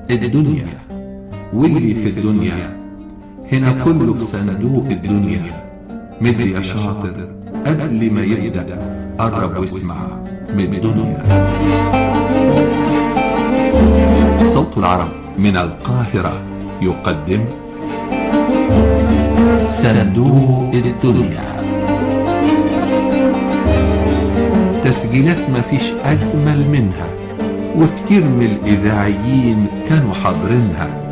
الدنيا واللي في الدنيا هنا كله بصندوق الدنيا مد يا شاطر قبل ما يبدأ قرب واسمع من الدنيا صوت العرب من القاهرة يقدم صندوق الدنيا تسجيلات مفيش أجمل منها وكتير من الإذاعيين كانوا حاضرينها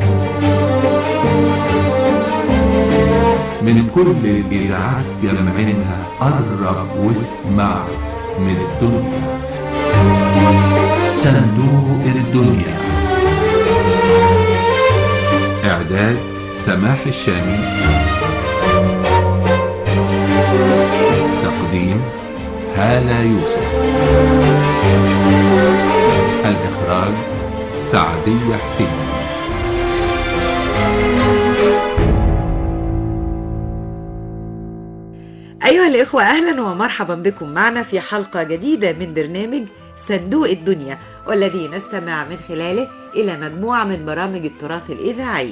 من كل الإذاعات جمعينها قرب واسمع من الدنيا صندوق الدنيا إعداد سماح الشامي تقديم هالة يوسف الإخراج سعدية حسين أيها الإخوة أهلا ومرحبا بكم معنا في حلقة جديدة من برنامج صندوق الدنيا والذي نستمع من خلاله إلى مجموعة من برامج التراث الإذاعي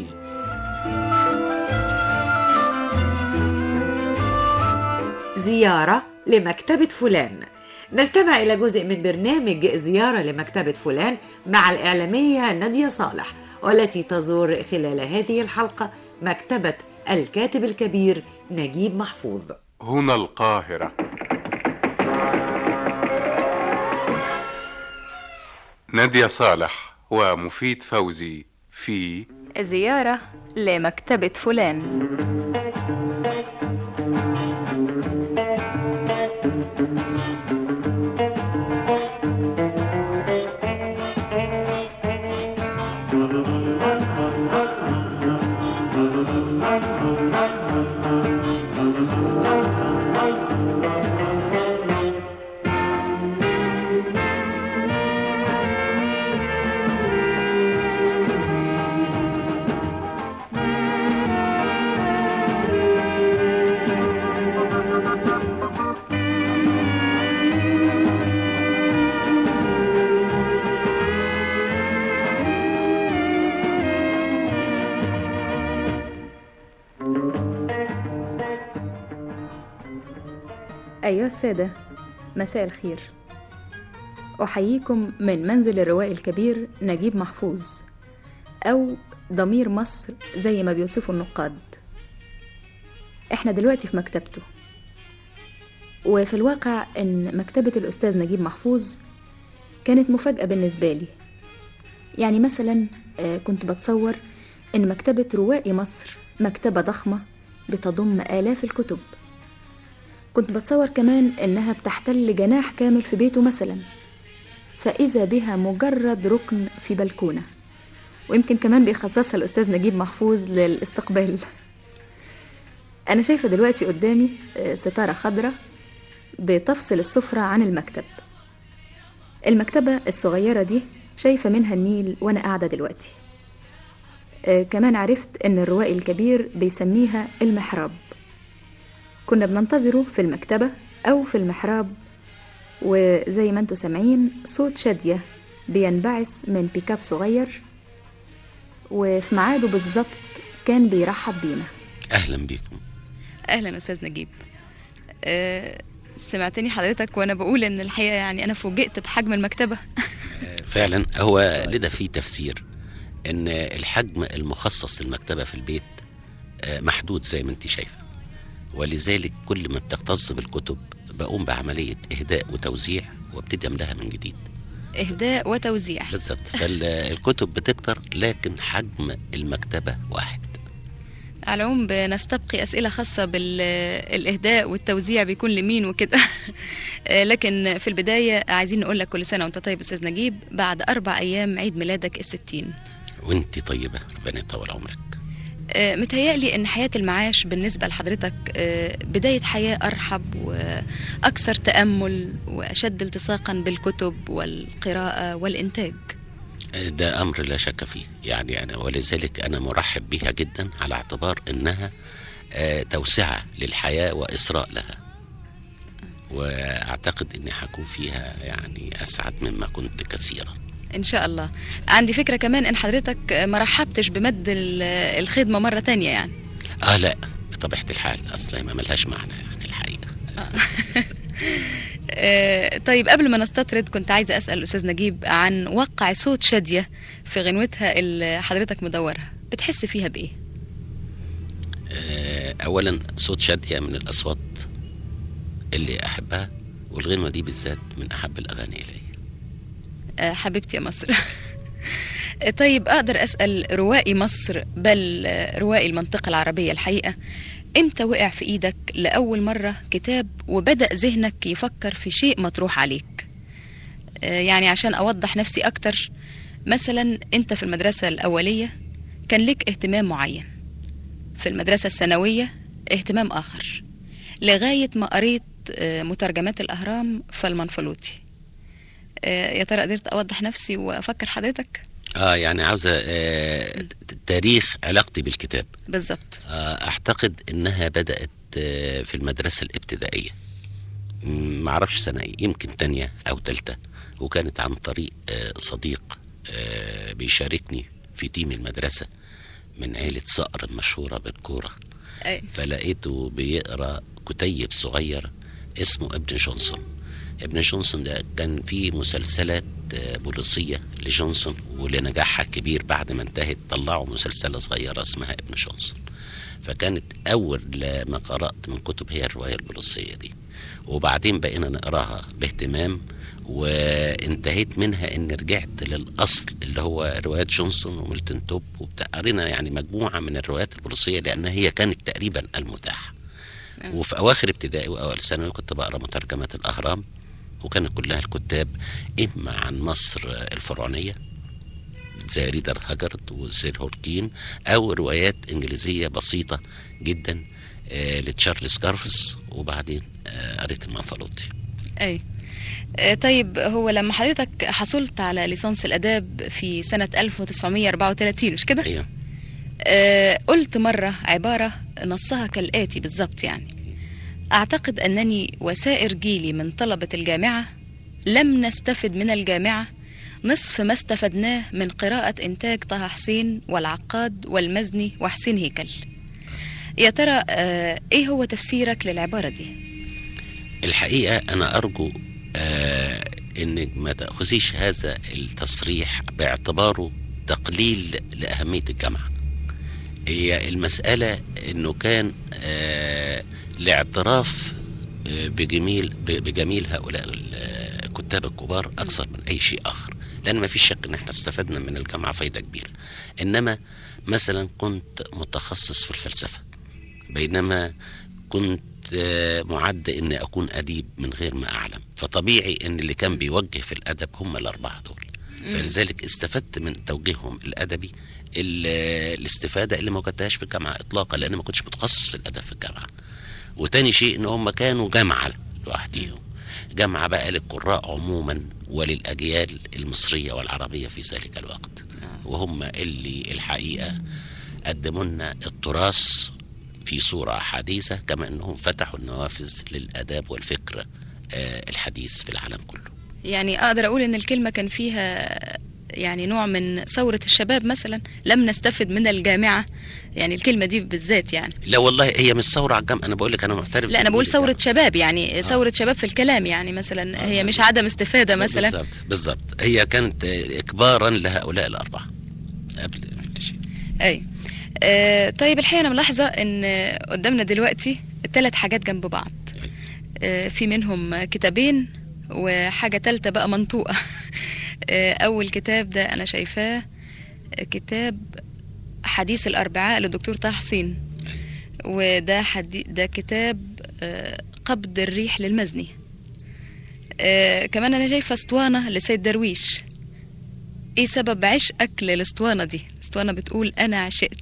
زيارة لمكتبة فلان نستمع إلى جزء من برنامج زيارة لمكتبة فلان مع الإعلامية نادية صالح والتي تزور خلال هذه الحلقة مكتبة الكاتب الكبير نجيب محفوظ هنا القاهرة نادية صالح ومفيد فوزي في زيارة لمكتبة فلان أيها السادة مساء الخير أحييكم من منزل الروائي الكبير نجيب محفوظ أو ضمير مصر زي ما بيوصفوا النقاد احنا دلوقتي في مكتبته وفي الواقع ان مكتبة الأستاذ نجيب محفوظ كانت مفاجأة بالنسبة لي يعني مثلا آه، كنت بتصور ان مكتبة روائي مصر مكتبة ضخمة بتضم آلاف الكتب كنت بتصور كمان إنها بتحتل جناح كامل في بيته مثلا فإذا بها مجرد ركن في بلكونة ويمكن كمان بيخصصها الأستاذ نجيب محفوظ للاستقبال أنا شايفة دلوقتي قدامي آه، ستارة خضراء بتفصل السفرة عن المكتب المكتبة الصغيرة دي شايفة منها النيل وأنا قاعدة دلوقتي آه، كمان عرفت إن الروائي الكبير بيسميها المحراب كنا بننتظره في المكتبة أو في المحراب وزي ما انتوا سامعين صوت شادية بينبعث من بيكاب صغير وفي ميعاده بالظبط كان بيرحب بينا اهلا بيكم اهلا استاذ نجيب أه سمعتني حضرتك وانا بقول ان الحقيقه يعني انا فوجئت بحجم المكتبه فعلا هو لدى فيه تفسير ان الحجم المخصص للمكتبه في البيت آه، محدود زي ما انت شايفه ولذلك كل ما بتختص بالكتب بقوم بعمليه اهداء وتوزيع وابتدي املاها من جديد اهداء وتوزيع بالظبط فالكتب بتكتر لكن حجم المكتبه واحد على العموم بنستبقي اسئله خاصه بالاهداء والتوزيع بيكون لمين وكده آه، لكن في البدايه عايزين نقول لك كل سنه وانت طيب استاذ نجيب بعد اربع ايام عيد ميلادك الستين وانت طيبه ربنا يطول عمرك آه، متهيألي إن حياة المعاش بالنسبة لحضرتك آه، بداية حياة أرحب وأكثر تأمل وأشد التصاقا بالكتب والقراءة والإنتاج ده امر لا شك فيه يعني انا ولذلك انا مرحب بها جدا على اعتبار انها آه، توسعه للحياه واسراء لها واعتقد اني هكون فيها يعني اسعد مما كنت كثيرا ان شاء الله عندي فكره كمان ان حضرتك ما رحبتش بمد ال- الخدمه مره تانية يعني اه لا بطبيعه الحال اصلا ما ملهاش معنى يعني الحقيقه آه، طيب قبل ما نستطرد كنت عايزه اسال الاستاذ نجيب عن وقع صوت شاديه في غنوتها اللي حضرتك مدورها بتحس فيها بايه آه، اولا صوت شاديه من الاصوات اللي احبها والغنوه دي بالذات من احب الاغاني الي آه، حبيبتي يا مصر طيب اقدر اسال روائي مصر بل آه، روائي المنطقه العربيه الحقيقه امتى وقع في ايدك لاول مره كتاب وبدا ذهنك يفكر في شيء مطروح عليك آه، يعني عشان اوضح نفسي اكتر مثلا انت في المدرسه الاوليه كان لك اهتمام معين في المدرسه الثانويه اهتمام اخر لغايه ما قريت آه، مترجمات الاهرام فالمنفلوطي آه، يا ترى قدرت اوضح نفسي وافكر حضرتك اه يعني عاوزه آه تاريخ علاقتي بالكتاب بالظبط آه اعتقد انها بدات آه في المدرسه الابتدائيه م- معرفش سنه ايه يمكن تانية او تالتة وكانت عن طريق آه صديق آه بيشاركني في تيم المدرسه من عيله صقر مشهوره بالكوره أي. فلقيته بيقرا كتيب صغير اسمه ابن جونسون ابن جونسون ده كان في مسلسلات آه، بوليسية لجونسون ولنجاحها كبير بعد ما انتهت طلعوا مسلسلة صغيرة اسمها ابن جونسون فكانت أول ما قرأت من كتب هي الرواية البوليسية دي وبعدين بقينا نقراها باهتمام وانتهيت منها ان رجعت للاصل اللي هو روايات جونسون وميلتون توب وبتاع قرينا يعني مجموعه من الروايات البوليسيه لان هي كانت تقريبا المتاحه وفي اواخر ابتدائي واوائل ثانوي كنت بقرا مترجمات الاهرام وكانت كلها الكتاب اما عن مصر الفرعونيه زي ريدر هاجرد وسير هوركين او روايات انجليزيه بسيطه جدا آه لتشارلز كارفس وبعدين آه قريت المنفلوطي اي آه، طيب هو لما حضرتك حصلت على ليسانس الاداب في سنه 1934 مش كده ايوه آه، قلت مرة عبارة نصها كالآتي بالضبط يعني أعتقد أنني وسائر جيلي من طلبة الجامعة لم نستفد من الجامعة نصف ما استفدناه من قراءة إنتاج طه حسين والعقاد والمزني وحسين هيكل يا ترى آه، إيه هو تفسيرك للعبارة دي؟ الحقيقة أنا أرجو آه إنك ما تأخذيش هذا التصريح باعتباره تقليل لأهمية الجامعة هي المسألة إنه كان آه لاعتراف آه بجميل ب- بجميل هؤلاء الكتاب الكبار أكثر من أي شيء آخر لأن ما فيش شك إن إحنا استفدنا من الجامعة فايدة كبيرة إنما مثلا كنت متخصص في الفلسفة بينما كنت آه، معد اني اكون اديب من غير ما اعلم فطبيعي ان اللي كان بيوجه في الادب هم الاربعه دول فلذلك استفدت من توجيههم الادبي ال- الاستفاده اللي ما وجدتهاش في الجامعه اطلاقا لان ما كنتش متخصص في الادب في الجامعه وتاني شيء ان هم كانوا جامعه لوحدهم جامعه بقى للقراء عموما وللاجيال المصريه والعربيه في ذلك الوقت وهم اللي الحقيقه قدموا لنا التراث في صورة حديثة كما أنهم فتحوا النوافذ للآداب والفكر آه، الحديث في العالم كله يعني أقدر أقول إن الكلمة كان فيها يعني نوع من ثورة الشباب مثلا لم نستفد من الجامعة يعني الكلمة دي بالذات يعني لا والله هي مش ثورة على الجامعة أنا بقول لك أنا معترف لا انا بقول بوجود ثوره الجامعة. شباب يعني ثوره شباب في الكلام يعني مثلا هي مش عدم استفاده مثلا بالضبط بالضبط هي كانت آه، إكبارا لهؤلاء الأربعة قبل كل شيء اي آه طيب الحقيقه انا ملاحظه ان قدامنا دلوقتي ثلاث حاجات جنب بعض آه في منهم كتابين وحاجه ثالثه بقى منطوقه آه اول كتاب ده انا شايفاه كتاب حديث الاربعاء للدكتور طه حسين وده حدي ده كتاب آه قبض الريح للمزني آه كمان انا شايفه اسطوانه لسيد درويش ايه سبب عشقك للاسطوانه دي الاسطوانه بتقول انا عشقت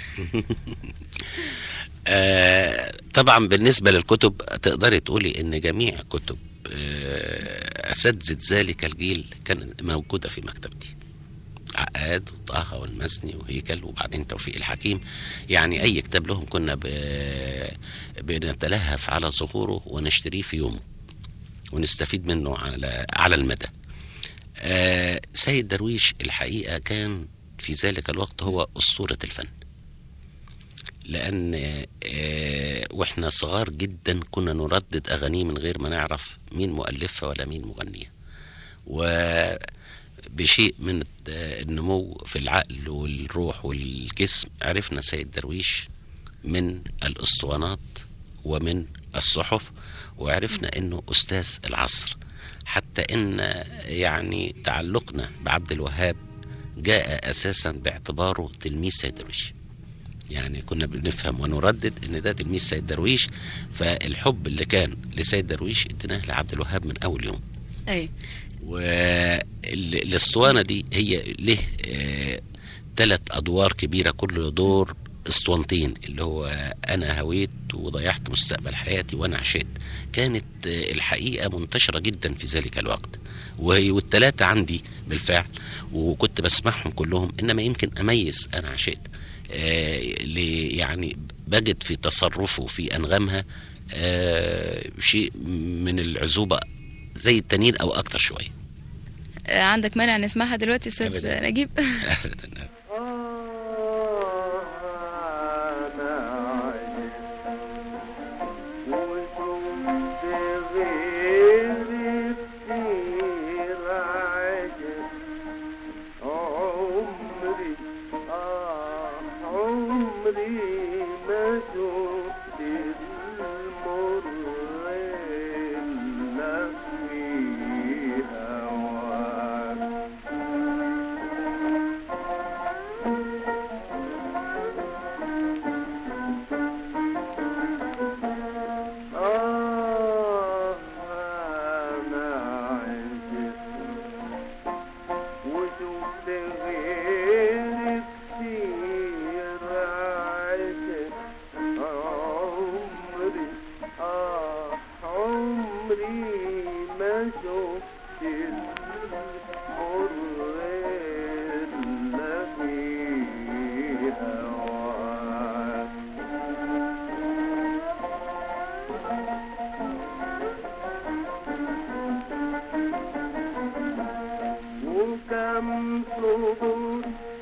آه، طبعا بالنسبة للكتب تقدري تقولي ان جميع كتب آه، اساتذة ذلك الجيل كان موجودة في مكتبتي عقاد وطه والمسني وهيكل وبعدين توفيق الحكيم يعني اي كتاب لهم كنا ب- بنتلهف على ظهوره ونشتريه في يومه ونستفيد منه على على المدى آه سيد درويش الحقيقة كان في ذلك الوقت هو أسطورة الفن لأن آه وإحنا صغار جدا كنا نردد أغانيه من غير ما نعرف مين مؤلفها ولا مين مغنيها وبشيء من النمو في العقل والروح والجسم عرفنا سيد درويش من الاسطوانات ومن الصحف وعرفنا انه استاذ العصر حتى ان يعني تعلقنا بعبد الوهاب جاء اساسا باعتباره تلميذ سيد درويش يعني كنا بنفهم ونردد ان ده تلميذ سيد درويش فالحب اللي كان لسيد درويش اديناه لعبد الوهاب من اول يوم اي والاسطوانه دي هي له ثلاث ادوار كبيره كل دور اسطوانتين اللي هو انا هويت وضيعت مستقبل حياتي وانا عشقت كانت آه، الحقيقه منتشره جدا في ذلك الوقت وهي والثلاثه عندي بالفعل وكنت بسمعهم كلهم انما يمكن اميز انا عشقت آه، ل- يعني بجد في تصرفه في انغامها آه، شيء من العزوبه زي التانيين او اكتر شويه آه، عندك مانع نسمعها دلوقتي استاذ أبداً. نجيب أبداً. وكم صبور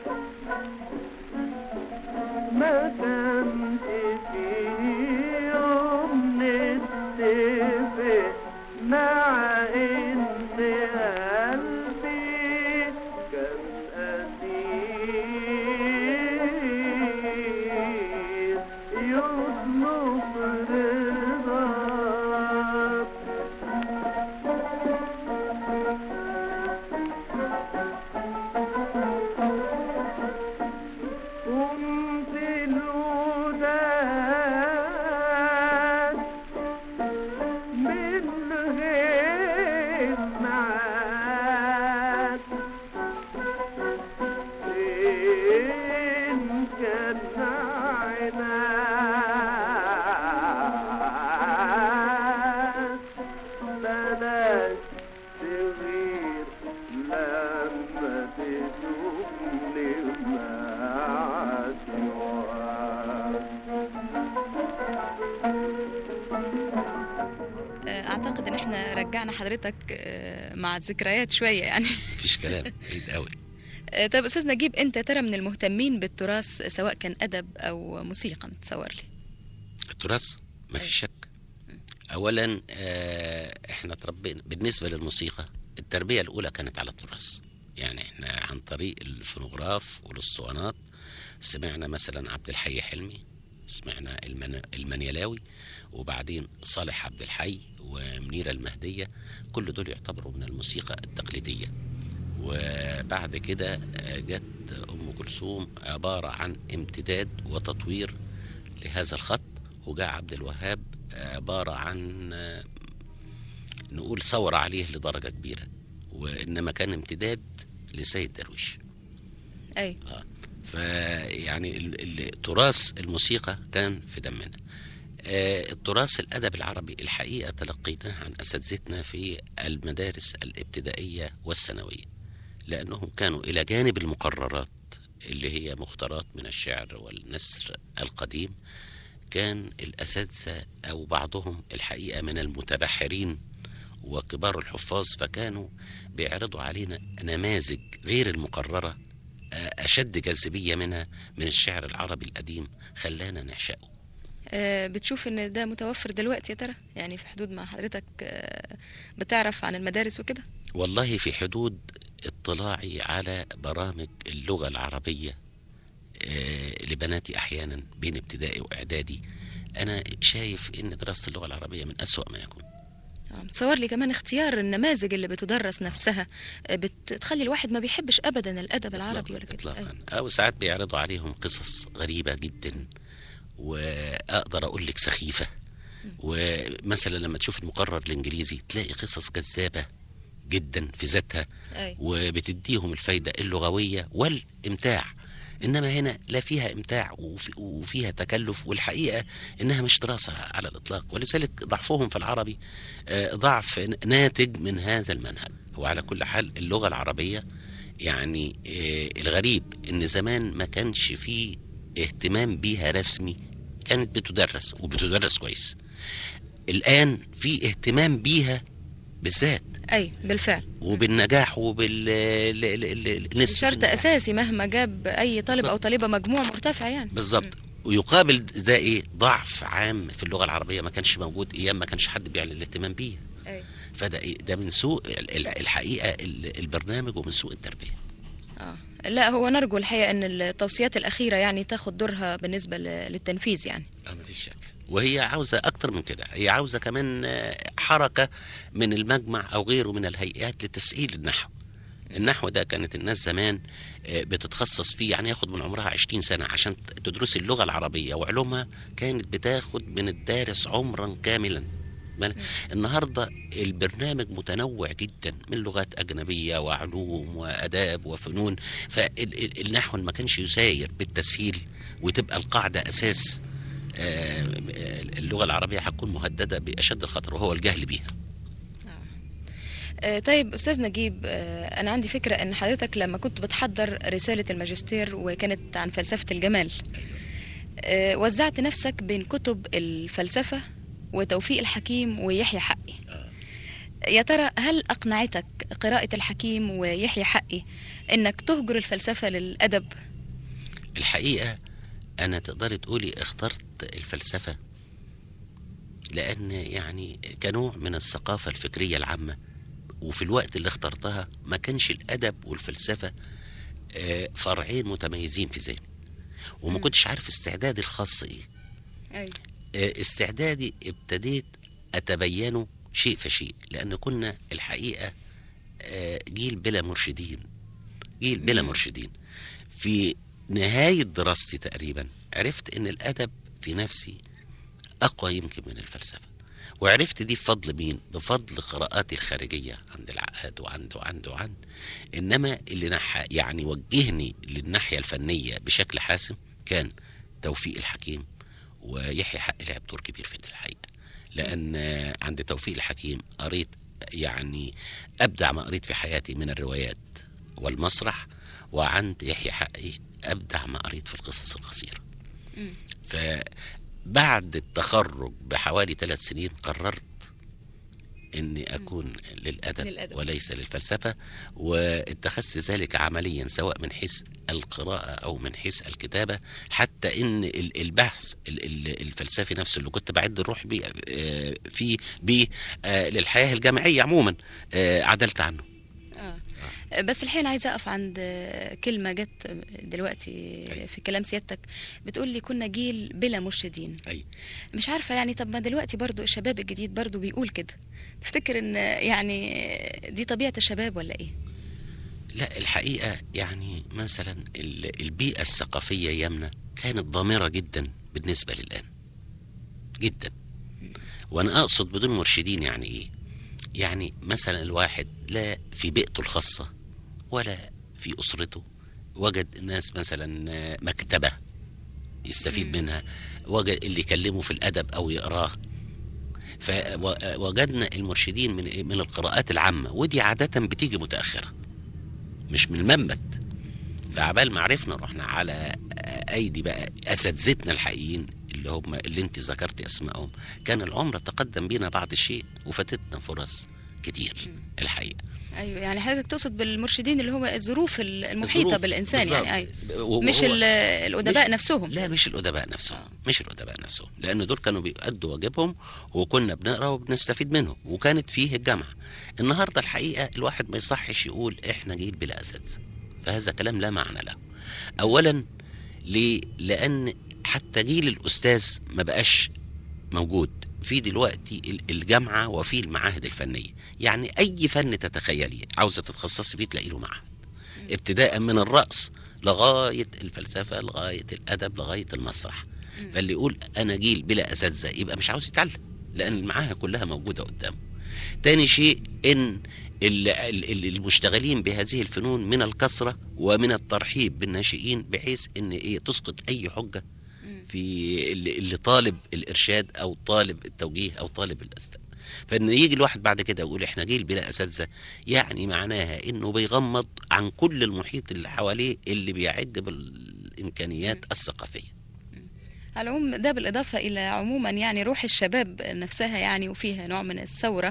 ما كانش في يوم نتفق مع ان قلبي كان اسير يطلب رضاك كنت الوداد من غير معاد إن كان عناد بلاش تغير لما تشوفني مع سواك آه، اعتقد ان احنا رجعنا حضرتك آه، مع الذكريات شويه يعني مفيش كلام بعيد قوي آه، طب استاذ نجيب انت ترى من المهتمين بالتراث سواء كان ادب او موسيقى تصور لي التراث ما في شك اولا آه، احنا تربينا بالنسبه للموسيقى التربيه الاولى كانت على التراث يعني احنا عن طريق الفونوغراف والاسطوانات سمعنا مثلا عبد الحي حلمي سمعنا المن... المنيلاوي وبعدين صالح عبد الحي ومنيره المهديه كل دول يعتبروا من الموسيقى التقليديه وبعد كده آه، جت ام كلثوم عباره عن امتداد وتطوير لهذا الخط وجاء عبد الوهاب عبارة عن آه، نقول ثور عليه لدرجة كبيرة وإنما كان امتداد لسيد درويش اي آه. فيعني ال- ال- تراث الموسيقى كان في دمنا آه، التراث الأدب العربي الحقيقة تلقيناه عن أساتذتنا في المدارس الابتدائية والثانوية لأنهم كانوا إلى جانب المقررات اللي هي مختارات من الشعر والنثر القديم كان الأساتذة أو بعضهم الحقيقة من المتبحرين وكبار الحفاظ فكانوا بيعرضوا علينا نماذج غير المقررة آه، أشد جاذبية منها من الشعر العربي القديم خلانا نعشقه آه، بتشوف ان ده متوفر دلوقتي يا ترى يعني في حدود ما حضرتك آه، بتعرف عن المدارس وكده والله في حدود اطلاعي على برامج اللغة العربية آه، لبناتي أحيانا بين ابتدائي وإعدادي أنا شايف إن دراسة اللغة العربية من أسوأ ما يكون آه، متصور لي كمان اختيار النماذج اللي بتدرس نفسها آه، بتخلي الواحد ما بيحبش ابدا الادب العربي ولا كده إطلاقا أيوة. أو ساعات بيعرضوا عليهم قصص غريبة جدا وأقدر أقول لك سخيفة ومثلا لما تشوف المقرر الإنجليزي تلاقي قصص جذابة جدا في ذاتها أيوة. وبتديهم الفايدة اللغوية والإمتاع إنما هنا لا فيها إمتاع وفي وفيها تكلف والحقيقة إنها مش دراسة على الإطلاق ولذلك ضعفهم في العربي آه، ضعف ناتج من هذا المنهج وعلى كل حال اللغة العربية يعني آه، الغريب إن زمان ما كانش فيه اهتمام بيها رسمي كانت بتدرس وبتدرس كويس الآن في اهتمام بيها بالذات اي بالفعل وبالنجاح وبالنسبة شرط اساسي مهما جاب اي طالب او طالبه مجموع مرتفع يعني بالظبط ويقابل ده ايه ضعف عام في اللغه العربيه ما كانش موجود ايام ما كانش حد بيعلن الاهتمام بيها أي. فده إيه؟ ده من سوء ال- ال- الحقيقه ال- البرنامج ومن سوء التربيه اه لا هو نرجو الحقيقه ان التوصيات الاخيره يعني تاخد دورها بالنسبه ل- للتنفيذ يعني اه ما فيش شك وهي عاوزه اكتر من كده هي عاوزه كمان آه، حركه من المجمع او غيره من الهيئات لتسهيل النحو النحو ده كانت الناس زمان آه، بتتخصص فيه يعني ياخد من عمرها 20 سنة عشان تدرس اللغة العربية وعلومها كانت بتاخد من الدارس عمرا كاملا بل- النهاردة البرنامج متنوع جدا من لغات أجنبية وعلوم وأداب وفنون فالنحو ما كانش يساير بالتسهيل وتبقى القاعدة أساس آه، اللغة العربية هتكون مهددة بأشد الخطر وهو الجهل بيها آه، طيب استاذ نجيب آه، انا عندي فكره ان حضرتك لما كنت بتحضر رساله الماجستير وكانت عن فلسفه الجمال آه، وزعت نفسك بين كتب الفلسفه وتوفيق الحكيم ويحيى حقي يا ترى هل اقنعتك قراءه الحكيم ويحيى حقي انك تهجر الفلسفه للادب الحقيقة أنا تقدري تقولي اخترت الفلسفة لأن يعني كنوع من الثقافة الفكرية العامة وفي الوقت اللي اخترتها ما كانش الأدب والفلسفة آه، فرعين متميزين في ذهني وما كنتش عارف استعدادي الخاص إيه أيوة. آه، استعدادي ابتديت أتبينه شيء فشيء لأن كنا الحقيقة آه، جيل بلا مرشدين جيل بلا مرشدين في نهاية دراستي تقريبا عرفت ان الادب في نفسي اقوى يمكن من الفلسفة وعرفت دي بفضل مين بفضل قراءاتي الخارجية عند العقاد وعند وعند وعند انما اللي نح يعني وجهني للناحية الفنية بشكل حاسم كان توفيق الحكيم ويحيى حق لعب دور كبير في دي الحقيقة لان آه، عند توفيق الحكيم قريت يعني ابدع ما قريت في حياتي من الروايات والمسرح وعند يحيى حقي ابدع ما قريت في القصص القصيره فبعد التخرج بحوالي ثلاث سنين قررت اني اكون للادب, للأدب. وليس للفلسفه واتخذت ذلك عمليا سواء من حيث القراءه او من حيث الكتابه حتى ان ال- البحث ال- ال- الفلسفي نفسه اللي كنت بعد الروح بيه آه، فيه بيه آه، للحياه الجامعيه عموما آه، عدلت عنه آه. بس الحين أنا عايزه اقف عند آه، كلمه جت دلوقتي في كلام سيادتك بتقول لي كنا جيل بلا مرشدين أي. مش عارفه يعني طب ما دلوقتي برضو الشباب الجديد برضو بيقول كده تفتكر ان يعني دي طبيعه الشباب ولا ايه لا الحقيقة يعني مثلا ال- البيئة الثقافية يمنى كانت ضامرة جدا بالنسبة للآن جدا وأنا أقصد بدون مرشدين يعني إيه يعني مثلا الواحد لا في بيئته الخاصة ولا في أسرته وجد ناس مثلا آه، مكتبة يستفيد منها وجد اللي يكلمه في الأدب أو يقراه فوجدنا المرشدين من من القراءات العامة ودي عادة بتيجي متأخرة مش من المنبت فعبال ما عرفنا رحنا على ايدي بقى اساتذتنا الحقيقيين اللي هم اللي انت ذكرتي اسمائهم كان العمر تقدم بينا بعض الشيء وفاتتنا فرص كتير الحقيقه ايوه يعني حضرتك تقصد بالمرشدين اللي هو الظروف المحيطه الظروف بالانسان يعني بالظبط. ايوه وهو- مش ال- الادباء مش- نفسهم لا مش الادباء نفسهم مش الادباء نفسهم لان دول كانوا بيأدوا واجبهم وكنا بنقرا وبنستفيد منهم وكانت فيه الجامعه النهارده الحقيقه الواحد ما يصحش يقول احنا جيل بلا اساتذه فهذا كلام لا معنى له اولا ليه لان حتى جيل الاستاذ ما بقاش موجود في دلوقتي ال- الجامعه وفي المعاهد الفنيه يعني اي فن تتخيلي عاوزه تتخصصي فيه تلاقي له معهد ابتداء من الرقص لغايه الفلسفه لغايه الادب لغايه المسرح فاللي يقول انا جيل بلا اساتذه يبقى مش عاوز يتعلم لان المعاهد كلها موجوده قدامه تاني شيء ان ال- ال- ال- المشتغلين بهذه الفنون من الكثره ومن الترحيب بالناشئين بحيث ان ايه تسقط اي حجه في اللي اللي طالب الارشاد او طالب التوجيه او طالب الاستاذ فان يجي الواحد بعد كده يقول احنا جيل بلا اساتذه يعني معناها انه بيغمض عن كل المحيط اللي حواليه اللي بيعج بالامكانيات الثقافيه على العموم ده بالإضافة إلى عموما يعني روح الشباب نفسها يعني وفيها نوع من الثورة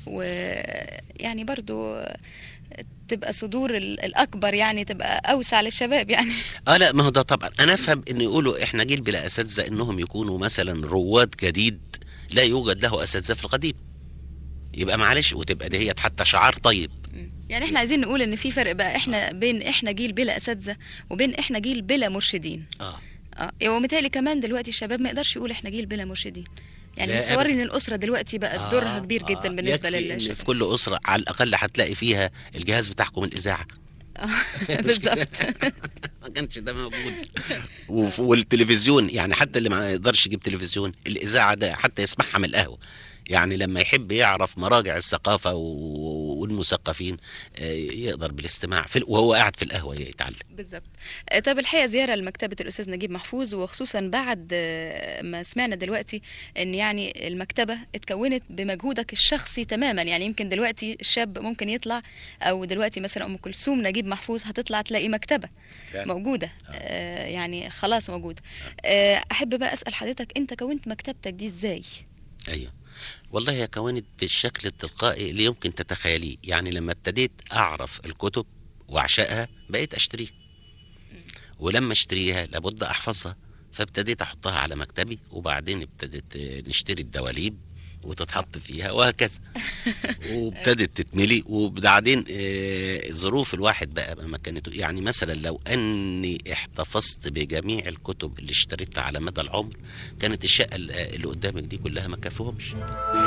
ويعني برضو تبقى صدور ال- الأكبر يعني تبقى أوسع للشباب يعني اه لا ما هو ده طبعا انا افهم ان يقولوا احنا جيل بلا اساتذه انهم يكونوا مثلا رواد جديد لا يوجد له اساتذه في القديم يبقى معلش وتبقى دي هي حتى شعار طيب يعني احنا عايزين نقول ان في فرق بقى احنا بين احنا جيل بلا اساتذه وبين احنا جيل بلا مرشدين اه اه ومثالي كمان دلوقتي الشباب ما يقدرش يقول احنا جيل بلا مرشدين يعني لا متصوري أبداً. ان الاسره دلوقتي بقت دورها كبير جدا بالنسبه يكفي إن للشباب في كل اسره على الاقل هتلاقي فيها الجهاز بتاعكم الاذاعه بالظبط ما كانش ده موجود وف- والتلفزيون يعني حتى اللي ما يقدرش يجيب تلفزيون الاذاعه ده حتى يسمعها من القهوه يعني لما يحب يعرف مراجع الثقافه و- والمثقفين آه، يقدر بالاستماع في ال- وهو قاعد في القهوه يتعلم بالظبط آه، طب الحقيقه زياره لمكتبه الاستاذ نجيب محفوظ وخصوصا بعد آه، ما سمعنا دلوقتي ان يعني المكتبه اتكونت بمجهودك الشخصي تماما يعني يمكن دلوقتي الشاب ممكن يطلع او دلوقتي مثلا ام كلثوم نجيب محفوظ هتطلع تلاقي مكتبه فعلا. موجوده آه يعني خلاص موجوده آه احب بقى اسال حضرتك انت كونت مكتبتك دي ازاي ايوه والله هي كونت بالشكل التلقائي اللي يمكن تتخيليه يعني لما ابتديت اعرف الكتب واعشقها بقيت اشتريها ولما اشتريها لابد احفظها فابتديت احطها على مكتبي وبعدين ابتديت آه، نشتري الدواليب وتتحط فيها وهكذا وابتدت تتملي وبعدين آه، ظروف الواحد بقى ما كانت يعني مثلا لو اني احتفظت بجميع الكتب اللي اشتريتها على مدى العمر كانت الشقه اللي اللي قدامك دي كلها ما كفهمش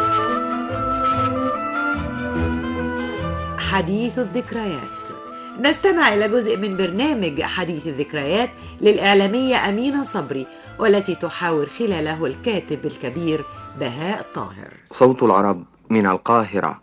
حديث الذكريات نستمع إلى جزء من برنامج حديث الذكريات للإعلامية أمينة صبري والتي تحاور خلاله الكاتب الكبير بهاء طاهر صوت العرب من القاهرة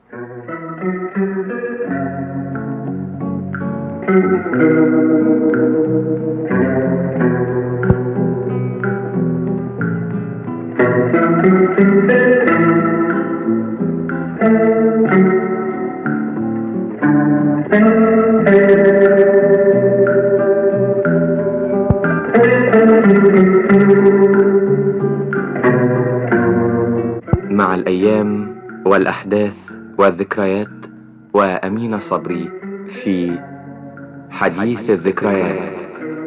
مع الأيام والأحداث والذكريات وأمين صبري في حديث الذكريات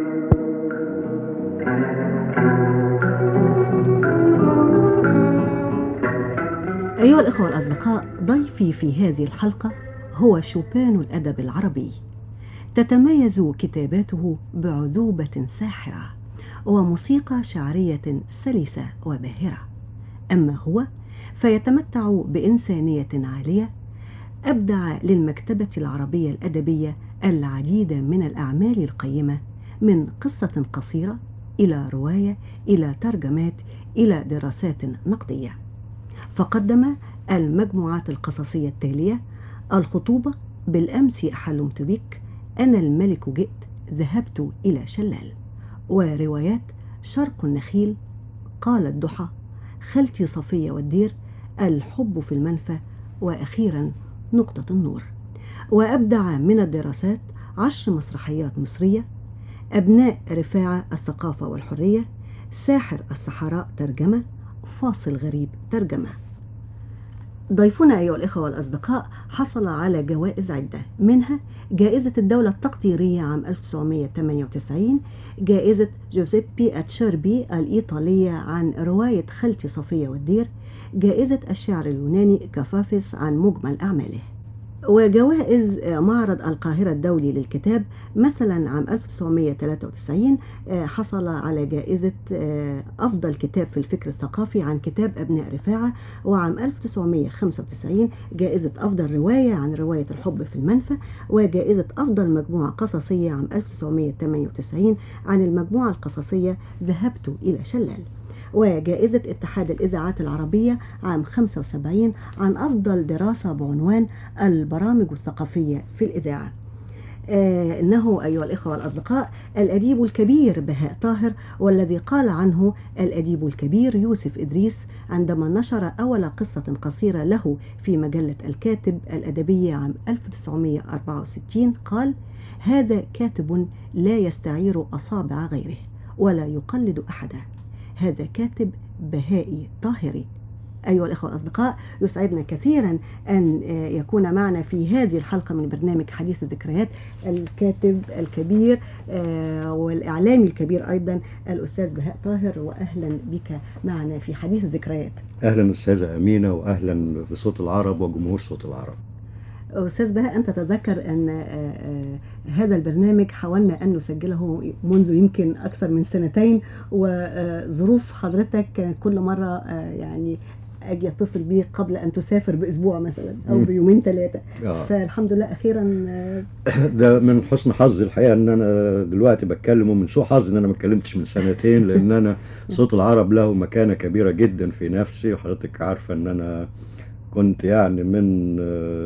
أيها الأخوة الأصدقاء ضيفي في هذه الحلقة هو شوبان الأدب العربي تتميز كتاباته بعذوبة ساحرة وموسيقى شعرية سلسة وباهرة أما هو فيتمتع بإنسانية عالية أبدع للمكتبة العربية الأدبية العديد من الأعمال القيمة من قصة قصيرة إلى رواية إلى ترجمات إلى دراسات نقدية فقدم المجموعات القصصية التالية الخطوبة بالأمس حلمت بك أنا الملك جئت ذهبت إلى شلال وروايات شرق النخيل قال الضحى خالتي صفية والدير الحب في المنفى وأخيرا نقطة النور وأبدع من الدراسات عشر مسرحيات مصرية أبناء رفاعة الثقافة والحرية ساحر الصحراء ترجمة فاصل غريب ترجمة ضيفنا أيها الإخوة والأصدقاء حصل على جوائز عدة منها جائزة الدولة التقديرية عام 1998 جائزة جوزيبي أتشيربي الإيطالية عن رواية خالتي صفية والدير جائزة الشعر اليوناني كفافس عن مجمل أعماله وجوائز معرض القاهرة الدولي للكتاب مثلا عام 1993 حصل على جائزة أفضل كتاب في الفكر الثقافي عن كتاب أبناء رفاعة وعام 1995 جائزة أفضل رواية عن رواية الحب في المنفى وجائزة أفضل مجموعة قصصية عام 1998 عن المجموعة القصصية ذهبت إلى شلال وجائزة اتحاد الإذاعات العربية عام 75 عن أفضل دراسة بعنوان البرامج الثقافية في الإذاعة آه إنه أيها الإخوة والأصدقاء الأديب الكبير بهاء طاهر والذي قال عنه الأديب الكبير يوسف إدريس عندما نشر أول قصة قصيرة له في مجلة الكاتب الأدبية عام 1964 قال هذا كاتب لا يستعير أصابع غيره ولا يقلد أحدا هذا كاتب بهائي طاهري أيها الإخوة الأصدقاء يسعدنا كثيرا أن يكون معنا في هذه الحلقة من برنامج حديث الذكريات الكاتب الكبير والإعلامي الكبير أيضا الأستاذ بهاء طاهر وأهلا بك معنا في حديث الذكريات أهلا أستاذة أمينة وأهلا بصوت العرب وجمهور صوت العرب أستاذ بهاء أنت تتذكر أن هذا البرنامج حاولنا أن نسجله منذ يمكن أكثر من سنتين وظروف حضرتك كل مرة يعني اجي اتصل بيك قبل ان تسافر باسبوع مثلا او بيومين ثلاثه آه. فالحمد لله اخيرا ده من حسن حظي الحقيقه ان انا دلوقتي بتكلم ومن سوء حظي ان انا ما اتكلمتش من سنتين لان انا صوت العرب له مكانه كبيره جدا في نفسي وحضرتك عارفه ان انا كنت يعني من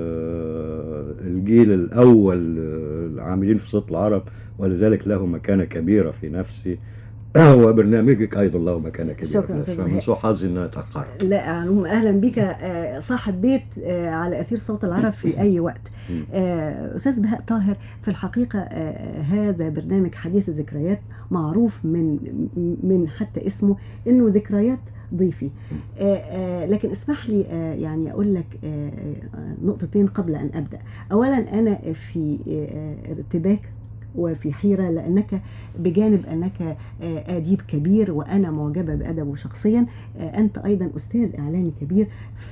الجيل الاول العاملين في صوت العرب ولذلك له مكانه كبيره في نفسي وبرنامجك ايضا له مكانه كبيره شكرا استاذ فمن سوء حظي ان انا اتاخرت لا عموما اهلا بك صاحب بيت على اثير صوت العرب في اي وقت استاذ بهاء طاهر في الحقيقه هذا برنامج حديث الذكريات معروف من من حتى اسمه انه ذكريات ضيفي آآ آآ لكن اسمح لي يعني اقول لك نقطتين قبل ان ابدا اولا انا في ارتباك وفي حيرة لأنك بجانب أنك أديب كبير وأنا معجبة بأدبه شخصيا أنت أيضا أستاذ إعلامي كبير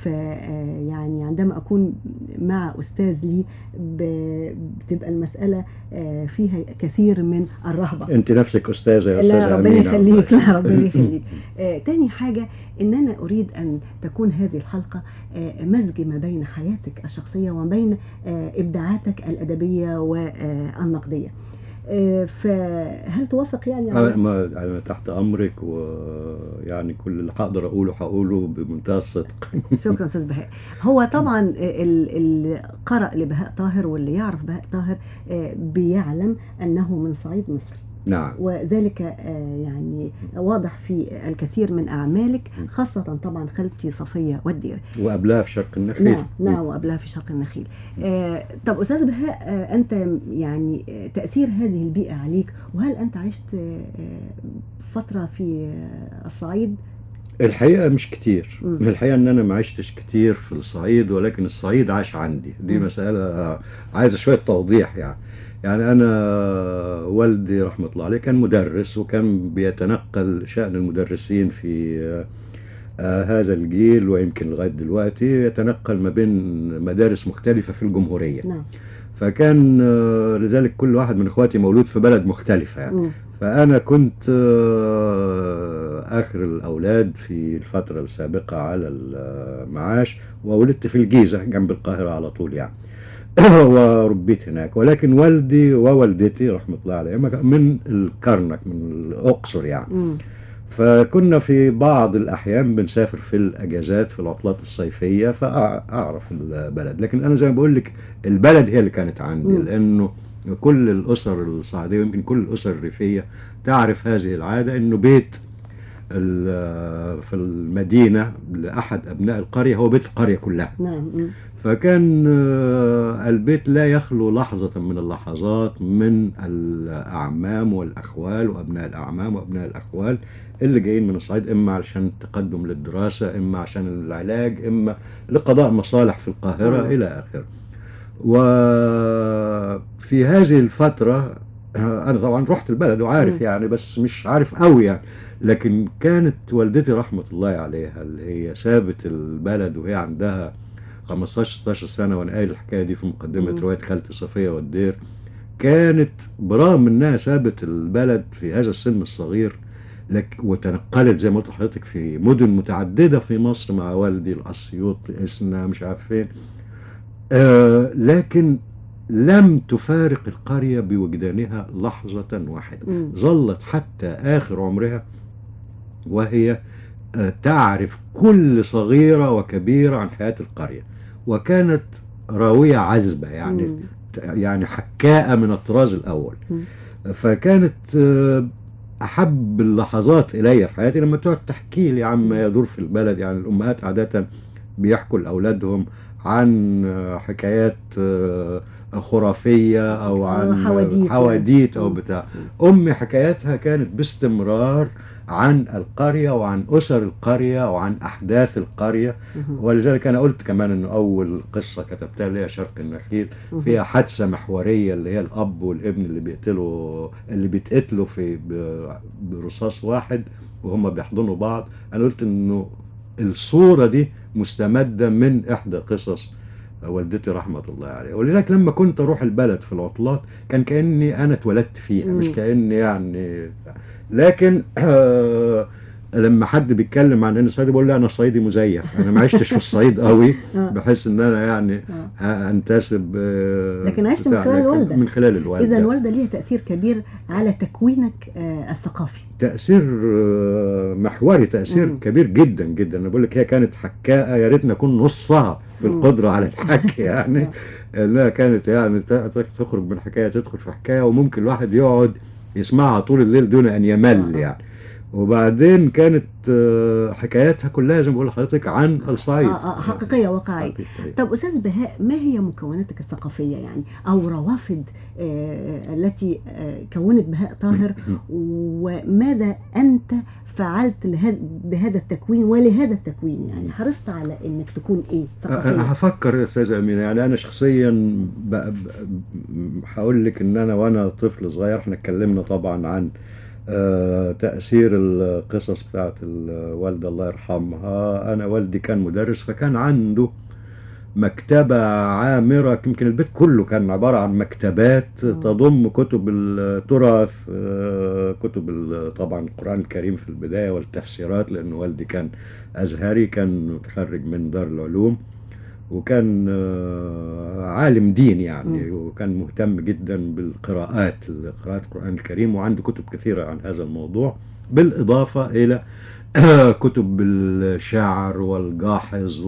فيعني عندما أكون مع أستاذ لي بتبقى المسألة فيها كثير من الرهبة أنت نفسك أستاذة يا لا ربنا يخليك لا ربنا يخليك تاني حاجة أن أنا أريد أن تكون هذه الحلقة مزج ما بين حياتك الشخصية وما بين إبداعاتك الأدبية والنقدية فهل توافق يعني على ما انا تحت امرك ويعني كل اللي هقدر اقوله هقوله بمنتهى الصدق شكرا استاذ بهاء هو طبعا اللي قرأ لبهاء طاهر واللي يعرف بهاء طاهر بيعلم انه من صعيد مصر نعم وذلك يعني واضح في الكثير من أعمالك خاصة طبعا خالتي صفية والدير وقبلها في شرق النخيل نعم نعم وقبلها في شرق النخيل آه طب أستاذ بهاء آه أنت يعني تأثير هذه البيئة عليك وهل أنت عشت آه فترة في الصعيد الحقيقة مش كتير م. الحقيقة ان انا ما عشتش كتير في الصعيد ولكن الصعيد عاش عندي دي م. مسألة عايزة شوية توضيح يعني يعني أنا والدي رحمة الله عليه كان مدرس وكان بيتنقل شأن المدرسين في آه هذا الجيل ويمكن لغاية دلوقتي يتنقل ما بين مدارس مختلفة في الجمهورية نعم. فكان آه لذلك كل واحد من إخواتي مولود في بلد مختلفة يعني. م. فأنا كنت آه آخر الأولاد في الفترة السابقة على المعاش وولدت في الجيزة جنب القاهرة على طول يعني وربيت هناك ولكن والدي ووالدتي رحمة الله عليهم من الكرنك من الأقصر يعني م. فكنا في بعض الأحيان بنسافر في الأجازات في العطلات الصيفية فأعرف البلد لكن أنا زي ما بقول لك البلد هي اللي كانت عندي م. لأنه كل الأسر الصعيدية ويمكن كل الأسر الريفية تعرف هذه العادة إنه بيت ال- في المدينة لأحد أبناء القرية هو بيت القرية كلها نعم مم. فكان آه، البيت لا يخلو لحظة من اللحظات من الأعمام والأخوال وأبناء الأعمام وأبناء الأخوال اللي جايين من الصعيد إما علشان التقدم للدراسة إما عشان العلاج إما لقضاء مصالح في القاهرة آه. إلى آخره وفي هذه الفترة آه، أنا طبعا رحت البلد وعارف مم. يعني بس مش عارف قوي يعني لكن كانت والدتي رحمة الله عليها اللي هي سابت البلد وهي عندها 15 16 سنة وأنا قايل الحكاية دي في مقدمة مم. رواية خالتي صفية والدير كانت برغم إنها سابت البلد في هذا السن الصغير لك وتنقلت زي ما قلت لحضرتك في مدن متعددة في مصر مع والدي الأسيوط إسنا مش عارف فين آه لكن لم تفارق القرية بوجدانها لحظة واحدة مم. ظلت حتى آخر عمرها وهي آه، تعرف كل صغيرة وكبيرة عن حياة القرية وكانت راوية عذبة يعني مم. يعني حكاءة من الطراز الأول مم. فكانت آه، أحب اللحظات إلي في حياتي لما تقعد تحكي لي عما يدور في البلد يعني الأمهات عادة بيحكوا لأولادهم عن آه، حكايات آه، خرافية أو آه، عن حواديت يعني. حواديت أو مم. بتاع أمي حكاياتها كانت باستمرار عن القرية وعن أسر القرية وعن أحداث القرية مم. ولذلك أنا قلت كمان إن أول قصة كتبتها اللي هي شرق النخيل مم. فيها حادثة محورية اللي هي الأب والابن اللي بيقتلوا اللي بيتقتلوا في ب- برصاص واحد وهم بيحضنوا بعض أنا قلت إنه الصورة دي مستمدة من إحدى قصص والدتي رحمة الله عليها ولذلك لما كنت أروح البلد في العطلات كان كأني أنا اتولدت فيها مش مم. كأني يعني لكن آه لما حد بيتكلم عن انه صعيدي بقول له انا صعيدي مزيف انا ما عشتش في الصعيد قوي آه. بحس ان انا يعني آه. انتسب آه، لكن عشت من بتاع- خلال لكن الوالدة. من خلال الوالده إذا الوالدة ليها تأثير كبير على تكوينك آه، الثقافي تأثير آه، محوري تأثير مم. كبير جدا جدا أنا بقول لك هي كانت حكاءة يا ريت نكون نصها في مم. القدرة على الحكي يعني انها كانت يعني ت- تخرج من حكاية تدخل في حكاية وممكن الواحد يقعد يسمعها طول الليل دون أن يمل آه. يعني وبعدين كانت آه، حكاياتها كلها زي ما بقول لحضرتك عن الصعيد آه، آه، حقيقية واقعية حقيقية. طب أستاذ بهاء ما هي مكوناتك الثقافية يعني أو روافد آه، التي آه، كونت بهاء طاهر وماذا أنت فعلت لهذا بهذا التكوين ولهذا التكوين يعني حرصت على أنك تكون إيه أنا ثقافيا هفكر يا استاذ امينه يعني انا شخصيا ب- ب- هقول لك ان انا وانا طفل صغير احنا اتكلمنا طبعا عن آه، تاثير القصص بتاعت الوالده الله يرحمها انا والدي كان مدرس فكان عنده مكتبة عامرة يمكن البيت كله كان عبارة عن مكتبات تضم كتب التراث آه، كتب ال- طبعا القرآن الكريم في البداية والتفسيرات لأن والدي كان أزهري كان متخرج من دار العلوم وكان آه، عالم دين يعني وكان مهتم جدا بالقراءات قراءة القرآن الكريم وعنده كتب كثيرة عن هذا الموضوع بالإضافة إلى كتب الشعر والجاحظ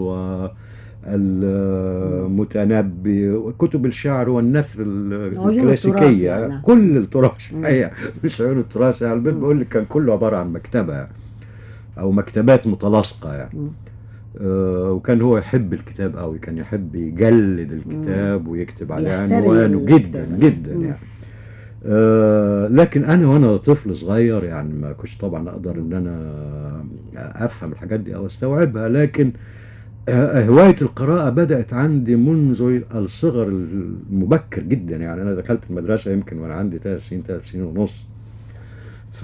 والمتنبي وكتب الشعر والنثر ال- عيون الكلاسيكية التراث يعني. كل التراث مم. هي مش عيون التراث يعني البيت بقول لك كان كله عبارة عن مكتبة يعني. أو مكتبات متلاصقة يعني مم. آه، وكان هو يحب الكتاب قوي كان يحب يجلد الكتاب ويكتب عليه بيحترم عنوانه جدا الكتاب. جدا مم. يعني آه، لكن انا وانا طفل صغير يعني ما كنتش طبعا اقدر ان انا افهم الحاجات دي او استوعبها لكن آه، هواية القراءة بدأت عندي منذ الصغر المبكر جدا يعني أنا دخلت المدرسة يمكن وأنا عندي ثلاث سنين ثلاث سنين ونص ف